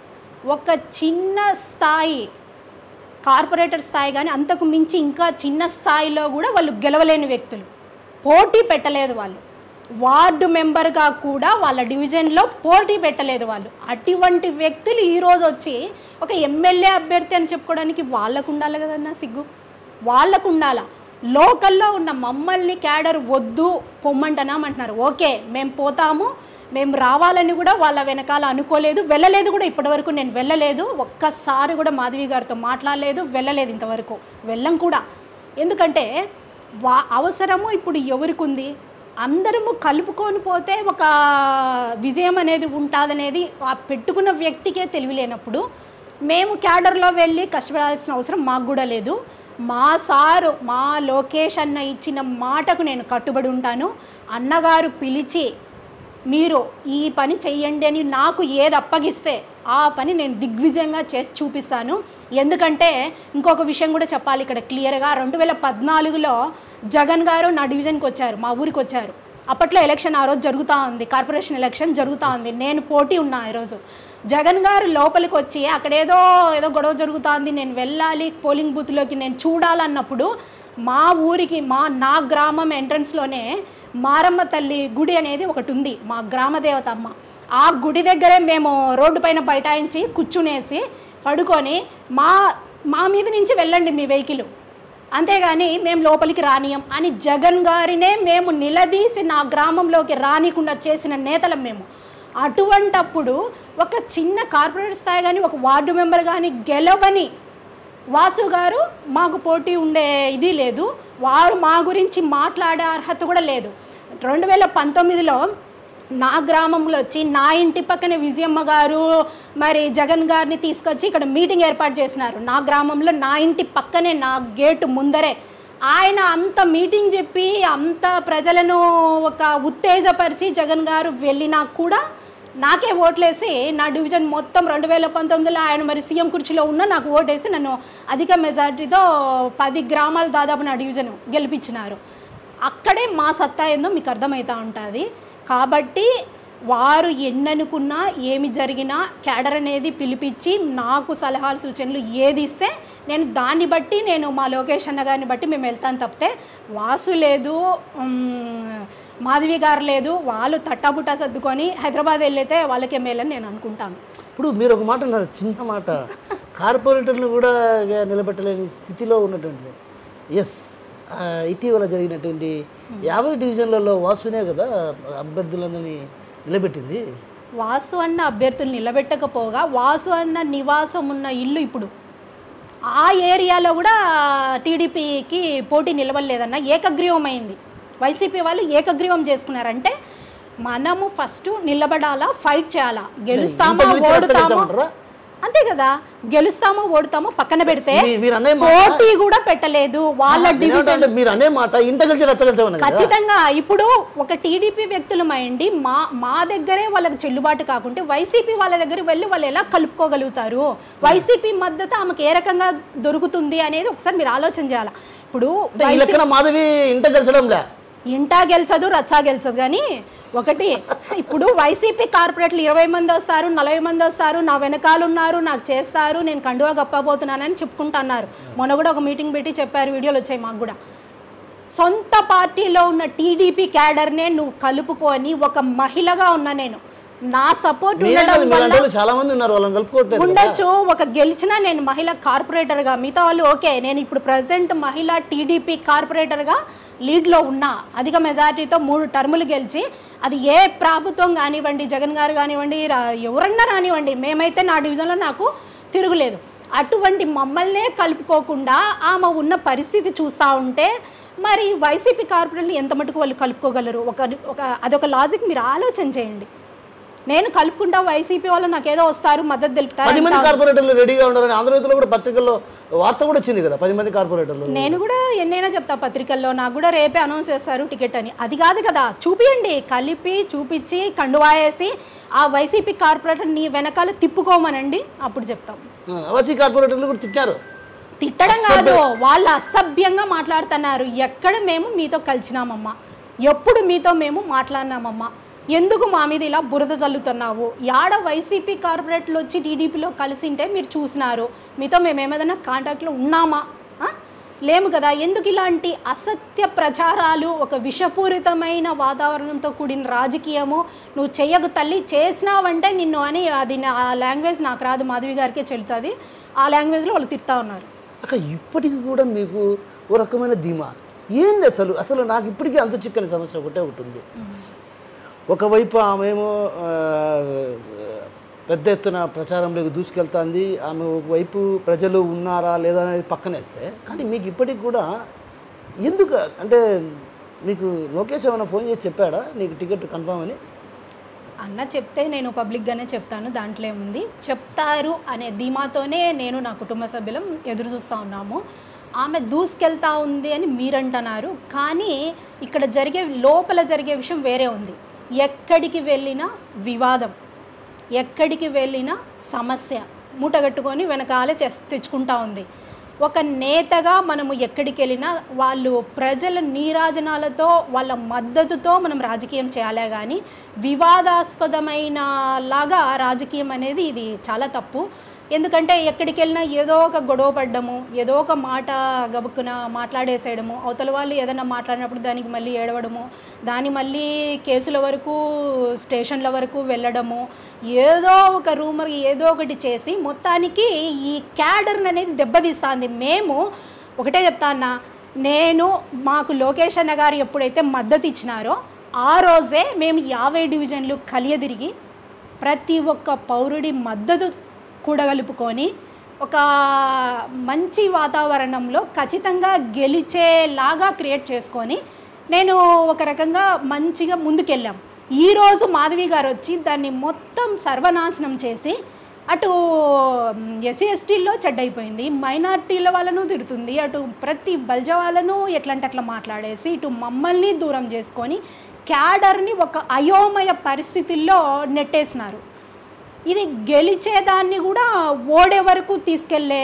ఒక చిన్న స్థాయి కార్పొరేటర్ స్థాయి కానీ అంతకు మించి ఇంకా చిన్న స్థాయిలో కూడా వాళ్ళు గెలవలేని వ్యక్తులు పోటీ పెట్టలేదు వాళ్ళు వార్డు మెంబర్గా కూడా వాళ్ళ డివిజన్లో పోటీ పెట్టలేదు వాళ్ళు అటువంటి వ్యక్తులు ఈరోజు వచ్చి ఒక ఎమ్మెల్యే అభ్యర్థి అని చెప్పుకోవడానికి వాళ్ళకు ఉండాలి కదన్నా సిగ్గు వాళ్ళకు ఉండాలా లోకల్లో ఉన్న మమ్మల్ని క్యాడర్ వద్దు పొమ్మంటనాం అంటున్నారు ఓకే మేము పోతాము మేము రావాలని కూడా వాళ్ళ వెనకాల అనుకోలేదు వెళ్ళలేదు కూడా ఇప్పటివరకు నేను వెళ్ళలేదు ఒక్కసారి కూడా మాధవి గారితో మాట్లాడలేదు వెళ్ళలేదు ఇంతవరకు వెళ్ళం కూడా ఎందుకంటే వా అవసరము ఇప్పుడు ఎవరికి ఉంది అందరము కలుపుకొని పోతే ఒక విజయం అనేది ఉంటుందనేది ఆ పెట్టుకున్న వ్యక్తికే తెలివిలేనప్పుడు మేము క్యాడర్లో వెళ్ళి కష్టపడాల్సిన అవసరం మాకు కూడా లేదు మా సారు మా లోకేష్ అన్న ఇచ్చిన మాటకు నేను కట్టుబడి ఉంటాను అన్నగారు పిలిచి మీరు ఈ పని చెయ్యండి అని నాకు ఏది అప్పగిస్తే ఆ పని నేను దిగ్విజయంగా చేసి చూపిస్తాను ఎందుకంటే ఇంకొక విషయం కూడా చెప్పాలి ఇక్కడ క్లియర్గా రెండు వేల పద్నాలుగులో జగన్ గారు నా డివిజన్కి వచ్చారు మా ఊరికి వచ్చారు అప్పట్లో ఎలక్షన్ ఆ రోజు జరుగుతూ ఉంది కార్పొరేషన్ ఎలక్షన్ జరుగుతూ ఉంది నేను పోటీ ఉన్నా ఈరోజు జగన్ గారు లోపలికి వచ్చి అక్కడేదో ఏదో గొడవ జరుగుతోంది నేను వెళ్ళాలి పోలింగ్ బూత్లోకి నేను చూడాలన్నప్పుడు మా ఊరికి మా నా గ్రామం ఎంట్రన్స్లోనే మారమ్మ తల్లి గుడి అనేది ఒకటి ఉంది మా గ్రామ దేవత అమ్మ ఆ గుడి దగ్గరే మేము రోడ్డు పైన బైఠాయించి కూర్చునేసి పడుకొని మా మా మీద నుంచి వెళ్ళండి మీ వెహికల్ అంతేగాని మేము లోపలికి రానియం అని జగన్ గారినే మేము నిలదీసి నా గ్రామంలోకి రానికుండా చేసిన నేతలం మేము అటువంటప్పుడు ఒక చిన్న కార్పొరేట్ స్థాయి కానీ ఒక వార్డు మెంబర్ కానీ గెలవని వాసు గారు మాకు పోటీ ఉండే ఇది లేదు వారు మా గురించి మాట్లాడే అర్హత కూడా లేదు రెండు వేల పంతొమ్మిదిలో నా గ్రామంలో వచ్చి నా ఇంటి పక్కనే విజయమ్మ గారు మరి జగన్ గారిని తీసుకొచ్చి ఇక్కడ మీటింగ్ ఏర్పాటు చేసినారు నా గ్రామంలో నా ఇంటి పక్కనే నా గేటు ముందరే ఆయన అంత మీటింగ్ చెప్పి అంత ప్రజలను ఒక ఉత్తేజపరిచి జగన్ గారు వెళ్ళినా కూడా నాకే ఓట్లేసి నా డివిజన్ మొత్తం రెండు వేల పంతొమ్మిదిలో ఆయన మరి సీఎం కుర్చీలో ఉన్న నాకు ఓటేసి నన్ను అధిక మెజార్టీతో పది గ్రామాలు దాదాపు నా డివిజన్ గెలిపించినారు అక్కడే మా సత్తా ఏందో మీకు అర్థమవుతూ ఉంటుంది కాబట్టి వారు ఎన్ననుకున్నా ఏమి జరిగినా క్యాడర్ అనేది పిలిపించి నాకు సలహాలు సూచనలు ఏది ఇస్తే నేను దాన్ని బట్టి నేను మా లోకేష్ అన్న గారిని బట్టి మేము వెళ్తాను తప్పితే వాసు లేదు ఉమ్, మాధవి గారు లేదు వాళ్ళు తట్టాబుట్టా సర్దుకొని హైదరాబాద్ వెళ్ళైతే వాళ్ళకే మేలని నేను అనుకుంటాను ఇప్పుడు మీరు ఒక మాట అన్నారు చిన్న మాట కార్పొరేటర్లు కూడా ఇక నిలబెట్టలేని స్థితిలో ఉన్నటువంటి ఎస్ ఇటీవల జరిగినటువంటి యాభై డివిజన్లలో వాసునే కదా అభ్యర్థులందరినీ నిలబెట్టింది వాసు అన్న అభ్యర్థులు నిలబెట్టకపోగా వాసు అన్న నివాసం ఉన్న ఇల్లు ఇప్పుడు ఆ ఏరియాలో కూడా టీడీపీకి పోటీ నిలవలేదన్న ఏకగ్రీవం అయింది వైసీపీ వాళ్ళు ఏకగ్రీవం చేసుకున్నారంటే మనము ఫస్ట్ నిలబడాలా ఫైట్ చేయాలా గెలుస్తామా ఇంత పిలిచి ఓడుతామా రచ్చగెడతామంటారా? అంతే కదా గెలుస్తామో ఓడుతామో పక్కన పెడితే మీ- మీరు అనే మాట- పోటీ కూడా పెట్టలేదు వాళ్ళ డివిజన్ అంటే మీరు అనే మాట ఇంట కలిసి రచ్చగలిచామని కదా ఖచ్చితంగా ఇప్పుడు ఒక టీడీపీ వ్యక్తులమైండి మా మా దగ్గరే వాళ్ళకి చెల్లుబాటు కాకుంటే వైసీపీ వాళ్ళ దగ్గర వెళ్ళి వాళ్ళు ఎలా కలుపుకోగలుగుతారు వైసీపీ మద్దతు ఆమెకు ఏ రకంగా దొరుకుతుంది అనేది ఒకసారి మీరు ఆలోచన చేయాలి ఇప్పుడు అంటే ఈ లెక్కన మాధవి ఇంట కలిసడంలే ఇంటా గెలిచదు రచ్చా గెలిచదు కానీ ఒకటి ఇప్పుడు వైసీపీ కార్పొరేట్లు ఇరవై మంది వస్తారు నలభై మంది వస్తారు నా వెనకాల ఉన్నారు నాకు చేస్తారు నేను కండువా గప్పబోతున్నానని చెప్పుకుంటున్నారు మొన్న కూడా ఒక మీటింగ్ పెట్టి చెప్పారు వీడియోలు వచ్చాయి మాకు కూడా సొంత పార్టీలో ఉన్న టీడీపీ క్యాడర్నే నువ్వు కలుపుకొని ఒక మహిళగా ఉన్నా నేను నా సపోర్ట్ మీరే ఉండడం కాదు, వల్ల మీలాంటి వాళ్ళు చాలా మంది ఉన్నారు వాళ్ళని కలుపుకోవట్లేదు కదా. ఉండొచ్చు ఒక గెలిచినా నేను మహిళా కార్పొరేటర్గా మిగతా వాళ్ళు ఓకే నేను ఇప్పుడు ప్రజెంట్ మహిళా టీడీపీ కార్పొరేటర్గా లీడ్లో ఉన్నా అధిక మెజారిటీతో మూడు టర్ములు గెలిచి అది ఏ ప్రభుత్వం కానివ్వండి జగన్ గారు కానివ్వండి రా- ఎవరన్నా రానివ్వండి మేమైతే నా డివిజన్లో నాకు తిరుగులేదు అటువంటి మమ్మల్నే కలుపుకోకుండా ఆమె ఉన్న పరిస్థితి చూస్తూ ఉంటే మరి వైసీపీ కార్పొరేటర్లు ఎంత మటుకు వాళ్ళు కలుపుకోగలరు ఒక ఒక అదొక లాజిక్ మీరు ఆలోచన చేయండి నేను కలుపుకుంటా వైసీపీ వాళ్ళు నాకేదో వస్తారు మద్దతు తెలుపుతారు పది మంది కార్పొరేటర్లు రెడీగా ఉండాలని ఆంధ్రజ్యోతిలో కూడా పత్రికల్లో వార్త కూడా వచ్చింది కదా పది మంది కార్పొరేటర్లు నేను కూడా ఎన్నైనా చెప్తా పత్రికల్లో నాకు కూడా రేపే అనౌన్స్ చేస్తారు టికెట్ అని అది కాదు కదా చూపియండి కలిపి చూపించి కండువాయేసి ఆ వైసీపీ కార్పొరేటర్ నీ వెనకాల తిప్పుకోమనండి అప్పుడు చెప్తాం ఆ, అవాసీ కార్పొరేటర్లు కూడా తిట్టారు తిట్టడం కాదు వాళ్ళు అసభ్యంగా మాట్లాడుతున్నారు ఎక్కడ మేము మీతో కలిసినామమ్మా ఎప్పుడు మీతో మేము మాట్లాడినామమ్మా ఎందుకు మా మీద ఇలా బురద చల్లుతున్నావు యాడ వైసీపీ కార్పొరేట్లు వచ్చి టీడీపీలో కలిసింటే మీరు చూసినారు మీతో మేము ఏమైనా కాంటాక్ట్లో ఉన్నామా ఆ? లేము కదా ఎందుకు ఇలాంటి అసత్య ప్రచారాలు ఒక విషపూరితమైన వాతావరణంతో కూడిన రాజకీయము నువ్వు చెయ్యకు తల్లి చేసినావంటే నిన్ను అని అది నా- ఆ లాంగ్వేజ్ నాకు రాదు మాధవి గారికే చెల్లుతుంది ఆ లాంగ్వేజ్లో వాళ్ళు తిడతా ఉన్నారు అక్క ఇప్పటికి కూడా మీకు ఓ రకమైన ధీమా ఏంది అసలు అసలు నాకు ఇప్పటికీ అంత చిక్కని సమస్య ఒకటే ఒకటి ఉంది ఒకవైపు ఆమెమో ఆ, పెద్ద ఎత్తున ప్రచారంలోకి దూసుకెళ్తాంది ఆమె ఒకవైపు ప్రజలు ఉన్నారా లేదా అనేది పక్కనేస్తే కానీ మీకు ఇప్పటికి కూడా ఎందుకు అంటే మీకు లోకేష్ ఏమైనా ఫోన్ చేసి చెప్పాడా నీకు టికెట్ కన్ఫామ్ అని అన్న చెప్తే నేను పబ్లిక్గానే చెప్తాను దాంట్లో ఏముంది చెప్తారు అనే ధీమాతోనే నేను నా కుటుంబ సభ్యులం ఎదురు చూస్తూ ఉన్నాము ఆమె దూసుకెళ్తా ఉంది అని మీరంటున్నారు కానీ ఇక్కడ జరిగే లోపల జరిగే విషయం వేరే ఉంది ఎక్కడికి వెళ్ళినా వివాదం ఎక్కడికి వెళ్ళినా సమస్య మూటగట్టుకొని వెనకాలే తెస్ తెచ్చుకుంటా ఉంది ఒక నేతగా మనము ఎక్కడికి వెళ్ళినా వాళ్ళు ప్రజల నీరాజనాలతో వాళ్ళ మద్దతుతో మనం రాజకీయం చేయాలే కానీ వివాదాస్పదమైన లాగా రాజకీయం అనేది ఇది చాలా తప్పు ఎందుకంటే ఎక్కడికి వెళ్ళినా ఏదో ఒక గొడవ పడ్డము ఏదో ఒక మాట గబుక్కున మాట్లాడేసేయడము అవతల వాళ్ళు ఏదైనా మాట్లాడినప్పుడు దానికి మళ్ళీ ఏడవడము దాని మళ్ళీ కేసుల వరకు స్టేషన్ల వరకు వెళ్ళడము ఏదో ఒక రూమర్ ఏదో ఒకటి చేసి మొత్తానికి ఈ క్యాడర్ని అనేది దెబ్బతీస్తుంది మేము ఒకటే చెప్తా అన్నా నేను మాకు లోకేష్ అన్న గారు ఎప్పుడైతే మద్దతు ఇచ్చినారో ఆ రోజే మేము యాభై డివిజన్లు కలియదిరిగి ప్రతి ఒక్క పౌరుడి మద్దతు కూడగలుపుకొని ఒక మంచి వాతావరణంలో ఖచ్చితంగా గెలిచేలాగా క్రియేట్ చేసుకొని నేను ఒక రకంగా మంచిగా ముందుకెళ్ళాం ఈరోజు మాధవి గారు వచ్చి దాన్ని మొత్తం సర్వనాశనం చేసి అటు ఎస్సీ ఎస్టీల్లో చెడ్డైపోయింది మైనార్టీల వాళ్ళను తిడుతుంది అటు ప్రతి బల్జ వాళ్ళను ఎట్లంటే అట్లా మాట్లాడేసి ఇటు మమ్మల్ని దూరం చేసుకొని క్యాడర్ని ఒక అయోమయ పరిస్థితుల్లో నెట్టేసినారు ఇది గెలిచేదాన్ని కూడా ఓడే వరకు తీసుకెళ్లే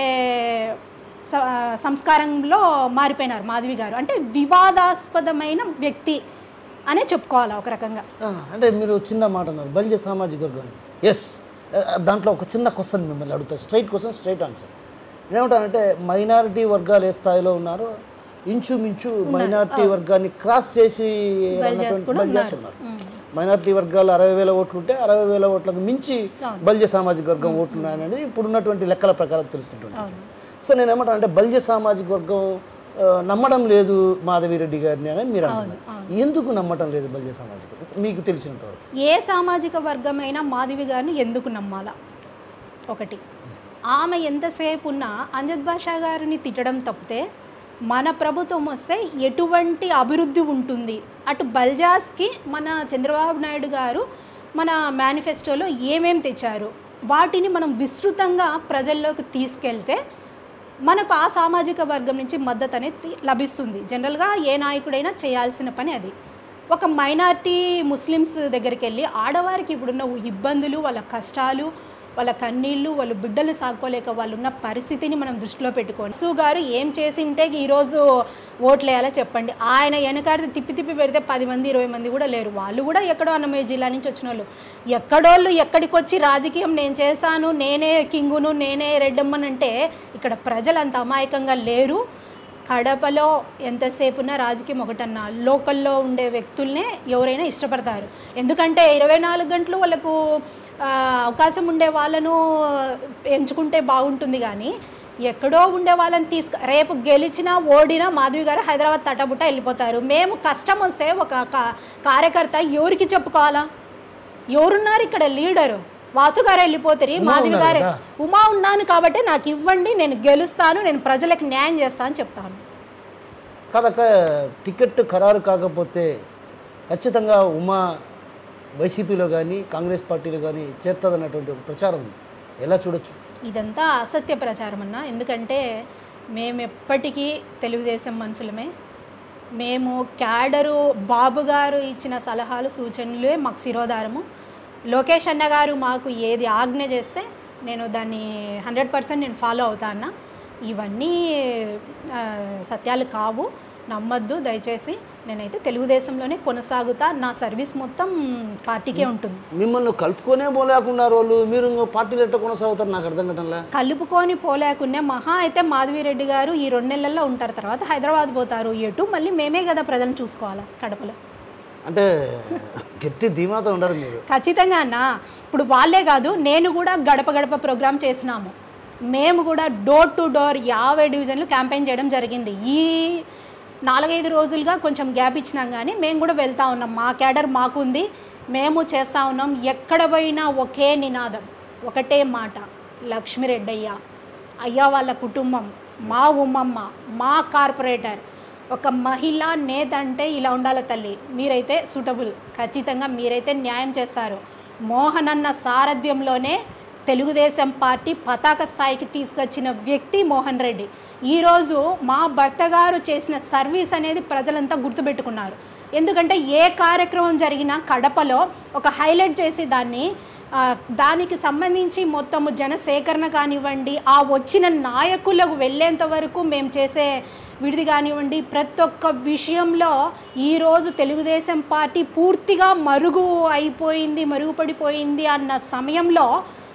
స- సంస్కారంలో మారిపోయినారు మాధవి గారు అంటే వివాదాస్పదమైన వ్యక్తి అనే చెప్పుకోవాలి ఒక రకంగా ఆ, అంటే మీరు చిన్న మాట అన్నారు బలిజ సామాజిక వర్గం ఎస్ దాంట్లో ఒక చిన్న క్వశ్చన్ మిమ్మల్ని అడుగుతా స్ట్రైట్ క్వశ్చన్ స్ట్రైట్ ఆన్సర్ నేనేమంటానంటే మైనారిటీ వర్గాలు ఏ స్థాయిలో ఉన్నారో ఇంచుమించు మైనారిటీ వర్గాన్ని క్రాస్ చేసి అన్నటువంటి బలిజాస్ ఉన్నారు మైనారిటీ వర్గాలు అరవై వేల ఓట్లు ఉంటే అరవై వేల ఓట్లకు మించి బలిజ సామాజిక వర్గం ఓట్లు ఉన్నాయనేది ఇప్పుడున్నటువంటి లెక్కల ప్రకారం తెలుస్తుంటుంది సో నేను ఏమంటానంటే బలిజ సామాజిక వర్గం ఆ, నమ్మడం లేదు మాధవిరెడ్డి గారిని అని మీరు అంటున్నారు ఎందుకు నమ్మటం లేదు బలిజ సామాజిక వర్గం మీకు తెలిసినంత వరకు ఏ సామాజిక వర్గమైనా మాధవి గారిని ఎందుకు నమ్మాలా ఒకటి ఆమె ఎంతసేపు ఉన్నా అంజద్ బాషా గారిని తిట్టడం తప్పితే మన ప్రభుత్వం వస్తే ఎటువంటి అభివృద్ధి ఉంటుంది అటు బల్జాస్కి మన చంద్రబాబు నాయుడు గారు మన మేనిఫెస్టోలో ఏమేం తెచ్చారు వాటిని మనం విస్తృతంగా ప్రజల్లోకి తీసుకెళ్తే మనకు ఆ సామాజిక వర్గం నుంచి మద్దతు అనేది లభిస్తుంది జనరల్గా ఏ నాయకుడైనా చేయాల్సిన పని అది ఒక మైనార్టీ ముస్లిమ్స్ దగ్గరికి వెళ్ళి ఆడవారికి ఇప్పుడున్న ఇబ్బందులు వాళ్ళ కష్టాలు వాళ్ళ కన్నీళ్ళు వాళ్ళు బిడ్డలు సాక్కోలేక వాళ్ళు ఉన్న పరిస్థితిని మనం దృష్టిలో పెట్టుకోండి సు గారు ఏం చేసింటే ఈరోజు ఓట్లు వేయాలో చెప్పండి ఆయన వెనకాడితే తిప్పి తిప్పి పెడితే పది మంది ఇరవై మంది కూడా లేరు వాళ్ళు కూడా ఎక్కడో అన్నమయ్య జిల్లా నుంచి వచ్చిన వాళ్ళు ఎక్కడోళ్ళు ఎక్కడికి వచ్చి రాజకీయం నేను చేశాను నేనే కింగును నేనే రెడ్డమ్మనంటే ఇక్కడ ప్రజలు అంత అమాయకంగా లేరు కడపలో ఎంతసేపున్నా రాజకీయం ఒకటన్నా లోకల్లో ఉండే వ్యక్తుల్నే ఎవరైనా ఇష్టపడతారు ఎందుకంటే ఇరవై నాలుగు గంటలు వాళ్ళకు ఆ, అవకాశం ఉండే వాళ్ళను ఎంచుకుంటే బాగుంటుంది కానీ ఎక్కడో ఉండే వాళ్ళని తీసుకు రేపు గెలిచినా ఓడినా మాధవి గారు హైదరాబాద్ తటబుట్ట వెళ్ళిపోతారు మేము కష్టం వస్తే ఒక కా- కార్యకర్త ఎవరికి చెప్పుకోవాలా ఎవరున్నారు ఇక్కడ లీడరు వాసు గారు వెళ్ళిపోతారు ఉమా మాధవి ఉన్నారు గారు కదా? ఉమా ఉన్నాను కాబట్టి నాకు ఇవ్వండి నేను గెలుస్తాను నేను ప్రజలకు న్యాయం చేస్తాను చెప్తాను కాదక్క టికెట్ ఖరారు కాకపోతే ఖచ్చితంగా ఉమా వైసీపీలో కానీ కాంగ్రెస్ పార్టీలో కానీ చేరుతుందన్నటువంటి ఒక ప్రచారం ఉంది ఎలా చూడొచ్చు ఇదంతా అసత్య ప్రచారం అన్న ఎందుకంటే మేము ఎప్పటికీ తెలుగుదేశం మనుషులమే మేము క్యాడరు బాబు గారు ఇచ్చిన సలహాలు సూచనలే మాకు శిరోధారము లోకేష్ అన్న గారు మాకు ఏది ఆజ్ఞ చేస్తే నేను దాన్ని హండ్రెడ్ పర్సెంట్ నేను ఫాలో అవుతా అన్న ఇవన్నీ ఆ, సత్యాలు కావు నమ్మద్దు దయచేసి నేనైతే తెలుగుదేశంలోనే కొనసాగుతా నా సర్వీస్ మొత్తం పార్టీకే ఉంటుంది మిమ్మల్ని కలుపుకొనే పోలేకున్నారు వాళ్ళు మీరు ఇంకో పార్టీలు ఎట్లా కొనసాగుతారు నాకు అర్థం కావట్లా కలుపుకొని పోలేకునే మహా అయితే మాధవిరెడ్డి గారు ఈ రెండు నెలల్లో ఉంటారు తర్వాత హైదరాబాద్ పోతారు ఎటు మళ్ళీ మేమే కదా ప్రజలను చూసుకోవాలా కడపలో అంటే గట్టి ధీమాతో ఉండరు మీరు ఖచ్చితంగా అన్న ఇప్పుడు వాళ్ళే కాదు నేను కూడా గడప గడప ప్రోగ్రామ్ చేసినాము మేము కూడా డోర్ టు డోర్ యాభై డివిజన్లు క్యాంపెయిన్ చేయడం జరిగింది ఈ నాలుగైదు రోజులుగా కొంచెం గ్యాప్ ఇచ్చినాం కానీ మేము కూడా వెళ్తా ఉన్నాం మా క్యాడర్ మాకుంది మేము చేస్తూ ఉన్నాం ఎక్కడ పోయినా ఒకే నినాదం ఒకటే మాట లక్ష్మిరెడ్డయ్య అయ్యా వాళ్ళ కుటుంబం మా ఉమ్మమ్మ మా కార్పొరేటర్ ఒక మహిళ నేత అంటే ఇలా ఉండాలి తల్లి మీరైతే సూటబుల్ ఖచ్చితంగా మీరైతే న్యాయం చేస్తారు మోహన్ అన్న సారథ్యంలోనే తెలుగుదేశం పార్టీ పతాక స్థాయికి తీసుకొచ్చిన వ్యక్తి మోహన్ రెడ్డి ఈరోజు మా భర్త గారు చేసిన సర్వీస్ అనేది ప్రజలంతా గుర్తుపెట్టుకున్నారు ఎందుకంటే ఏ కార్యక్రమం జరిగినా కడపలో ఒక హైలైట్ చేసి దాన్ని ఆ, దానికి సంబంధించి మొత్తము జన సేకరణ కానివ్వండి ఆ వచ్చిన నాయకులకు వెళ్ళేంత వరకు మేము చేసే విడిది కానివ్వండి ప్రతి ఒక్క విషయంలో ఈరోజు తెలుగుదేశం పార్టీ పూర్తిగా మరుగు అయిపోయింది మరుగుపడిపోయింది అన్న సమయంలో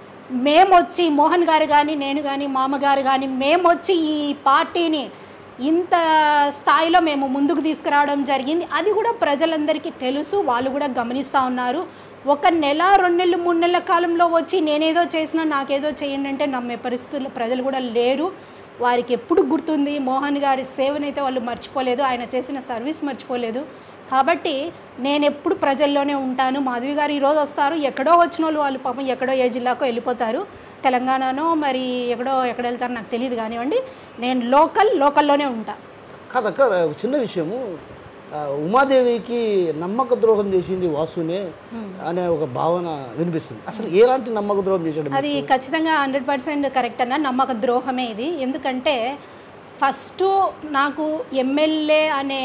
మేమొచ్చి మోహన్ గారు కానీ నేను కానీ మామగారు కానీ మేమొచ్చి ఈ పార్టీని ఇంత స్థాయిలో మేము ముందుకు తీసుకురావడం జరిగింది అది కూడా ప్రజలందరికీ తెలుసు వాళ్ళు కూడా గమనిస్తూ ఉన్నారు ఒక నెల రెండు నెలలు మూడు నెలల కాలంలో వచ్చి నేనేదో చేసినా నాకేదో చేయండి అంటే నమ్మే పరిస్థితుల్లో ప్రజలు కూడా లేరు వారికి ఎప్పుడు గుర్తుంది మోహన్ గారి సేవనైతే వాళ్ళు మర్చిపోలేదు ఆయన చేసిన సర్వీస్ మర్చిపోలేదు కాబట్టి నేను ఎప్పుడు ప్రజల్లోనే ఉంటాను మాధవి గారు ఈరోజు వస్తారు ఎక్కడో వచ్చిన వాళ్ళు వాళ్ళు పాపం ఎక్కడో ఏ జిల్లాకో వెళ్ళిపోతారు తెలంగాణనో మరి ఎక్కడో ఎక్కడ వెళ్తారో నాకు తెలియదు కానివ్వండి నేను లోకల్ లోకల్లోనే ఉంటా కాదక్క ఒక చిన్న విషయము ఆ, ఉమాదేవికి నమ్మక ద్రోహం చేసింది వాసునే అనే ఒక భావన వినిపిస్తుంది అసలు ఎలాంటి నమ్మక ద్రోహం చేశాడు అది ఖచ్చితంగా హండ్రెడ్ పర్సెంట్ కరెక్ట్ అన్న నమ్మక ద్రోహమే ఇది ఎందుకంటే ఫస్ట్ నాకు ఎమ్మెల్యే అనే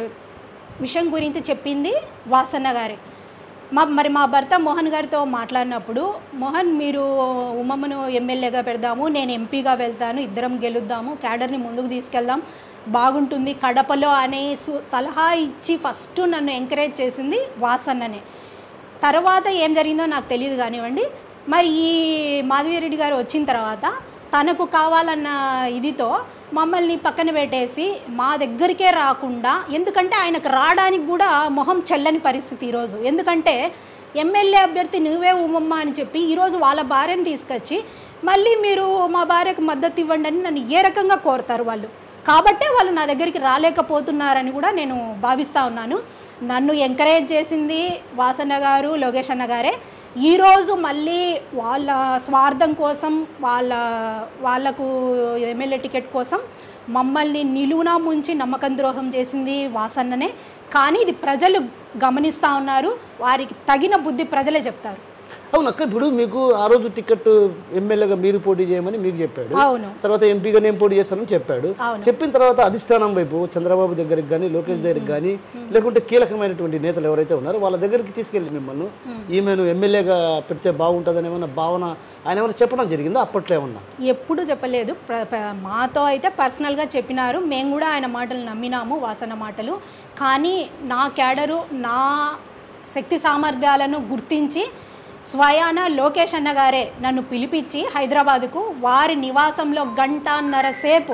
విషయం గురించి చెప్పింది వాసన్న గారే మా మరి మా భర్త మోహన్ గారితో మాట్లాడినప్పుడు మోహన్ మీరు ఉమ్మమ్మను ఎమ్మెల్యేగా పెడదాము నేను ఎంపీగా వెళ్తాను ఇద్దరం గెలుద్దాము క్యాడర్ని ముందుకు తీసుకెళ్దాం బాగుంటుంది కడపలో అనే సు- సలహా ఇచ్చి ఫస్ట్ నన్ను ఎంకరేజ్ చేసింది వాసన్ననే తర్వాత ఏం జరిగిందో నాకు తెలియదు కానివ్వండి మరి ఈ మాధవిరెడ్డి గారు వచ్చిన తర్వాత తనకు కావాలన్న ఇదితో మమ్మల్ని పక్కన పెట్టేసి మా దగ్గరికే రాకుండా ఎందుకంటే ఆయనకు రావడానికి కూడా మొహం చెల్లని పరిస్థితి ఈరోజు ఎందుకంటే ఎమ్మెల్యే అభ్యర్థి నువ్వే ఉమ్మమ్మ అని చెప్పి ఈరోజు వాళ్ళ భార్యను తీసుకొచ్చి మళ్ళీ మీరు మా భార్యకు మద్దతు ఇవ్వండి అని నన్ను ఏ రకంగా కోరుతారు వాళ్ళు కాబట్టే వాళ్ళు నా దగ్గరికి రాలేకపోతున్నారని కూడా నేను భావిస్తూ ఉన్నాను నన్ను ఎంకరేజ్ చేసింది వాసన్న గారు లోకేష్ అన్న గారే ఈరోజు మళ్ళీ వాళ్ళ స్వార్థం కోసం వాళ్ళ వాళ్ళకు ఎమ్మెల్యే టికెట్ కోసం మమ్మల్ని నిలువునా ముంచి నమ్మకం ద్రోహం చేసింది వాసన్ననే కానీ ఇది ప్రజలు గమనిస్తూ ఉన్నారు వారికి తగిన బుద్ధి ప్రజలే చెప్తారు అవును అక్క ఇప్పుడు మీకు ఆ రోజు టికెట్ ఎమ్మెల్యేగా మీరు పోటీ చేయమని మీకు చెప్పాడు అవును తర్వాత ఎంపీగా నేను పోటీ చేస్తానని చెప్పాడు అవును. చెప్పిన తర్వాత అధిష్టానం వైపు చంద్రబాబు దగ్గరికి కానీ లోకేష్ దగ్గరికి కానీ లేకుంటే కీలకమైనటువంటి నేతలు ఎవరైతే ఉన్నారో వాళ్ళ దగ్గరికి తీసుకెళ్ళి మిమ్మల్ని ఈమెను ఎమ్మెల్యేగా పెడితే బాగుంటుందని ఏమన్నా భావన ఆయన ఏమైనా చెప్పడం జరిగిందా అప్పట్లో ఏమన్నా ఎప్పుడు చెప్పలేదు ప్ర- ప్ర- మాతో అయితే పర్సనల్గా చెప్పినారు మేము కూడా ఆయన మాటలు నమ్మినాము వాసన మాటలు కానీ నా క్యాడరు నా శక్తి సామర్థ్యాలను గుర్తించి స్వయాన లోకేష్ అన్న గారే నన్ను పిలిపించి హైదరాబాదుకు వారి నివాసంలో గంటన్నర సేపు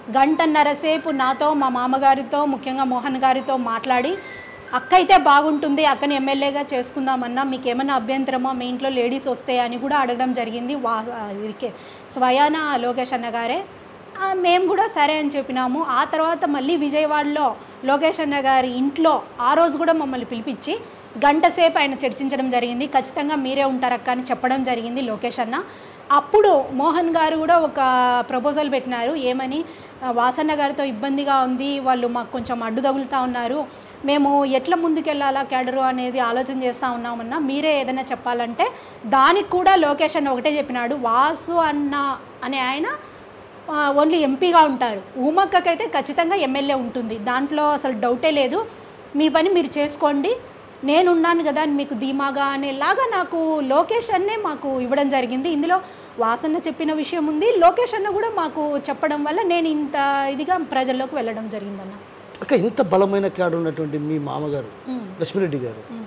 గంటన్నర సేపు నాతో మా మామగారితో ముఖ్యంగా మోహన్ గారితో మాట్లాడి అక్క అయితే బాగుంటుంది అక్కని ఎమ్మెల్యేగా చేసుకుందామన్నా మీకు ఏమైనా అభ్యంతరమా మీ ఇంట్లో లేడీస్ వస్తే అని కూడా అడగడం జరిగింది వా ఇది స్వయాన లోకేష్ అన్న గారే ఆ, మేము కూడా సరే అని చెప్పినాము ఆ తర్వాత మళ్ళీ విజయవాడలో లోకేష్ అన్న గారి ఇంట్లో ఆ రోజు కూడా మమ్మల్ని పిలిపించి గంట సేపు ఆయన చర్చించడం జరిగింది ఖచ్చితంగా మీరే ఉంటారక్క అని చెప్పడం జరిగింది లోకేష్ అన్న అప్పుడు మోహన్ గారు కూడా ఒక ప్రపోజల్ పెట్టినారు ఏమని ఆ, వాసన్న గారితో ఇబ్బందిగా ఉంది వాళ్ళు మాకు కొంచెం అడ్డు తగులుతూ ఉన్నారు మేము ఎట్లా ముందుకెళ్ళాలా క్యాడరు అనేది ఆలోచన చేస్తూ ఉన్నామన్నా మీరే ఏదైనా చెప్పాలంటే దానికి కూడా లోకేష్ అన్న ఒకటే చెప్పినాడు వాసు అన్న అనే ఆయన ఆ, ఓన్లీ ఎంపీగా ఉంటారు ఊమక్కకైతే ఖచ్చితంగా ఎమ్మెల్యే ఉంటుంది దాంట్లో అసలు డౌటే లేదు మీ పని మీరు చేసుకోండి నేనున్నాను కదా అని మీకు ధీమాగా అనేలాగా నాకు లోకేష్ అన్నే మాకు ఇవ్వడం జరిగింది ఇందులో వాసన్న చెప్పిన విషయం ఉంది లోకేష్ అన్న కూడా మాకు చెప్పడం వల్ల నేను ఇంత ఇదిగా ప్రజల్లోకి వెళ్ళడం జరిగిందన్న అక్క ఇంత బలమైన క్యాడ్ ఉన్నటువంటి మీ మామగారు మ్మ్. లక్ష్మిరెడ్డి గారు మ్మ్.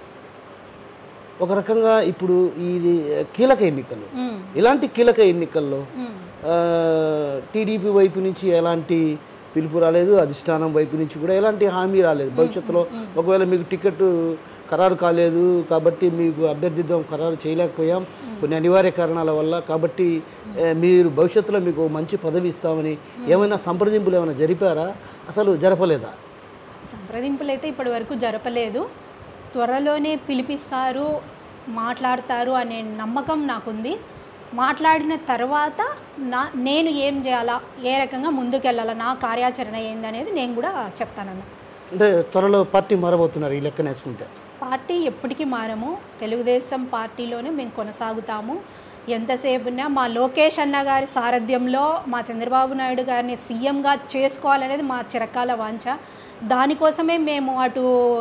ఒక రకంగా ఇప్పుడు ఇది కీలక ఎన్నికలు మ్మ్. ఇలాంటి కీలక ఎన్నికల్లో మ్మ్. టీడీపీ వైపు నుంచి ఎలాంటి పిలుపు రాలేదు అధిష్టానం వైపు నుంచి కూడా ఎలాంటి హామీ రాలేదు భవిష్యత్తులో ఒకవేళ మీకు టికెట్ ఖరారు కాలేదు కాబట్టి మీకు అభ్యర్థిత్వం ఖరారు చేయలేకపోయాం కొన్ని అనివార్య కారణాల వల్ల కాబట్టి ఏ, మీరు భవిష్యత్తులో మీకు మంచి పదవి ఇస్తామని ఏమైనా సంప్రదింపులు ఏమైనా జరిపారా అసలు జరపలేదా సంప్రదింపులు అయితే ఇప్పటి వరకు జరపలేదు త్వరలోనే పిలిపిస్తారు మాట్లాడతారు అనే నమ్మకం నాకుంది మాట్లాడిన తర్వాత నా నేను ఏం చేయాలా ఏ రకంగా ముందుకెళ్ళాలా నా కార్యాచరణ ఏందనేది నేను కూడా చెప్తానన్న అంటే త్వరలో పార్టీ మారబోతున్నారు ఈ లెక్కన వేసుకుంటే పార్టీ ఎప్పటికీ మారము తెలుగుదేశం పార్టీలోనే మేము కొనసాగుతాము ఎంతసేపు ఉన్నా మా లోకేష్ అన్న గారి సారథ్యంలో మా చంద్రబాబు నాయుడు గారిని సీఎంగా చేసుకోవాలనేది మా చిరకాల వాంఛ దానికోసమే మేము అటు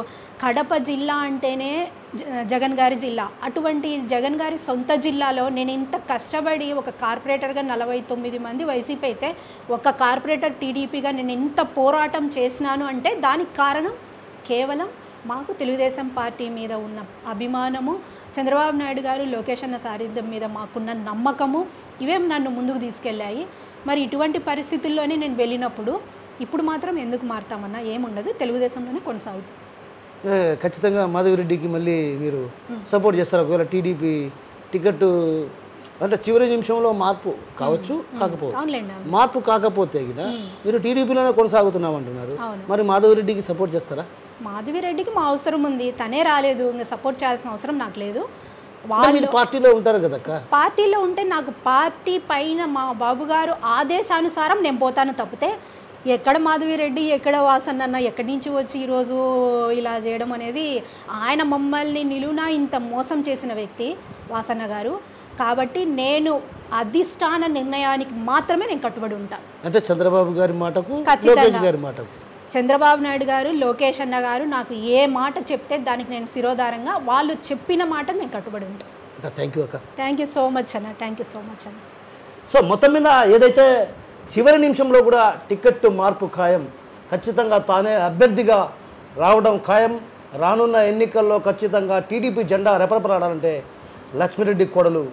కడప జిల్లా అంటేనే జ- జగన్ గారి జిల్లా అటువంటి జగన్ గారి సొంత జిల్లాలో నేను ఇంత కష్టపడి ఒక కార్పొరేటర్గా నలభై తొమ్మిది మంది వైసీపీ అయితే ఒక కార్పొరేటర్ టీడీపీగా నేను ఇంత పోరాటం చేసినాను అంటే దానికి కారణం కేవలం మాకు తెలుగుదేశం పార్టీ మీద ఉన్న అభిమానము చంద్రబాబు నాయుడు గారు లోకేష్ అన్న సారథ్యం మీద మాకున్న నమ్మకము ఇవే నన్ను ముందుకు తీసుకెళ్ళాయి మరి ఇటువంటి పరిస్థితుల్లోనే నేను వెళ్ళినప్పుడు ఇప్పుడు మాత్రం ఎందుకు మారుతామన్నా ఏముండదు తెలుగుదేశంలోనే కొనసాగుతుంది ఏ, ఖచ్చితంగా మాధవిరెడ్డికి మళ్ళీ మీరు సపోర్ట్ చేస్తారు ఒకవేళ టీడీపీ టికెట్ అంటే చివరి నిమిషంలో మార్పు కావచ్చు కాకపోవచ్చు అవునులేండి మార్పు కాకపోతే గిన మీరు టీడీపీలోనే కొనసాగుతున్నామంటున్నారు అవును. మరి మాధవిరెడ్డికి సపోర్ట్ చేస్తారా మాధవిరెడ్డికి మా అవసరం ఉంది తనే రాలేదు ఇంకా సపోర్ట్ చేయాల్సిన అవసరం నాకు లేదు అంటే వాళ్ళు మీరు పార్టీలో ఉంటారు కదక్క పార్టీలో ఉంటే నాకు పార్టీ పైన మా బాబు గారు ఆదేశానుసారం నేను పోతాను తప్పితే ఎక్కడ మాధవిరెడ్డి ఎక్కడ వాసన్ అన్న ఎక్కడి నుంచి వచ్చి ఈరోజు ఇలా చేయడం అనేది ఆయన మమ్మల్ని నిలువునా ఇంత మోసం చేసిన వ్యక్తి వాసన్న గారు కాబట్టి నేను అధిష్టాన నిర్ణయానికి మాత్రమే నేను కట్టుబడి ఉంటాను అంటే చంద్రబాబు గారి మాటకు ఖచ్చితంగా. లోకేష్ గారి మాటకు చంద్రబాబు నాయుడు గారు లోకేష్ అన్న గారు నాకు ఏ మాట చెప్తే దానికి నేను శిరోధారంగా వాళ్ళు చెప్పిన మాట నేను కట్టుబడి ఉంటాను అక్క థ్యాంక్ యూ అక్క థ్యాంక్ యూ సో మచ్ అన్న థ్యాంక్ యూ సో మచ్ అన్న సో మొత్తం మీద ఏదైతే చివరి నిమిషంలో కూడా టికెట్ మార్పు ఖాయం ఖచ్చితంగా తానే అభ్యర్థిగా రావడం ఖాయం రానున్న ఎన్నికల్లో ఖచ్చితంగా టీడీపీ జెండా రెపరెపలాడాలంటే లక్ష్మిరెడ్డి కోడలు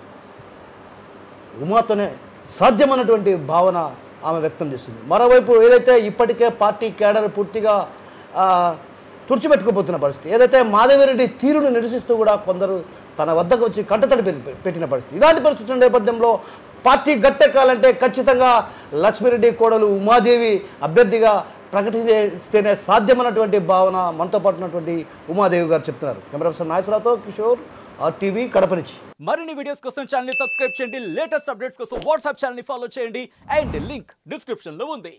ఉమాతోనే సాధ్యమైనటువంటి భావన ఆమె వ్యక్తం చేస్తుంది మరోవైపు ఏదైతే ఇప్పటికే పార్టీ కేడర్ పూర్తిగా ఆ, తుడిచిపెట్టుకుపోతున్న పరిస్థితి ఏదైతే మాధవిరెడ్డి తీరును నిరసిస్తూ కూడా కొందరు తన వద్దకు వచ్చి కంటతడి పెట్టి- పెట్టిన పరిస్థితి ఇలాంటి పరిస్థితుల నేపథ్యంలో పార్టీ గట్టెక్కాలంటే ఖచ్చితంగా లక్ష్మిరెడ్డి కోడలు ఉమాదేవి అభ్యర్థిగా ప్రకటిస్తేనే సాధ్యమైనటువంటి భావన మనతో పాటు ఉన్నటువంటి ఉమాదేవి గారు చెప్తున్నారు కెమెరా పర్సన్ నాగేశ్వరరావుతో కిషోర్ ఆర్టీవీ కడప నుంచి మరిన్ని వీడియోస్ కోసం ఛానల్ ని సబ్స్క్రైబ్ చేయండి లేటెస్ట్ అప్డేట్స్ కోసం వాట్సాప్ ఛానల్ ని ఫాలో చేయండి అండ్ లింక్ డిస్క్రిప్షన్ లో ఉంది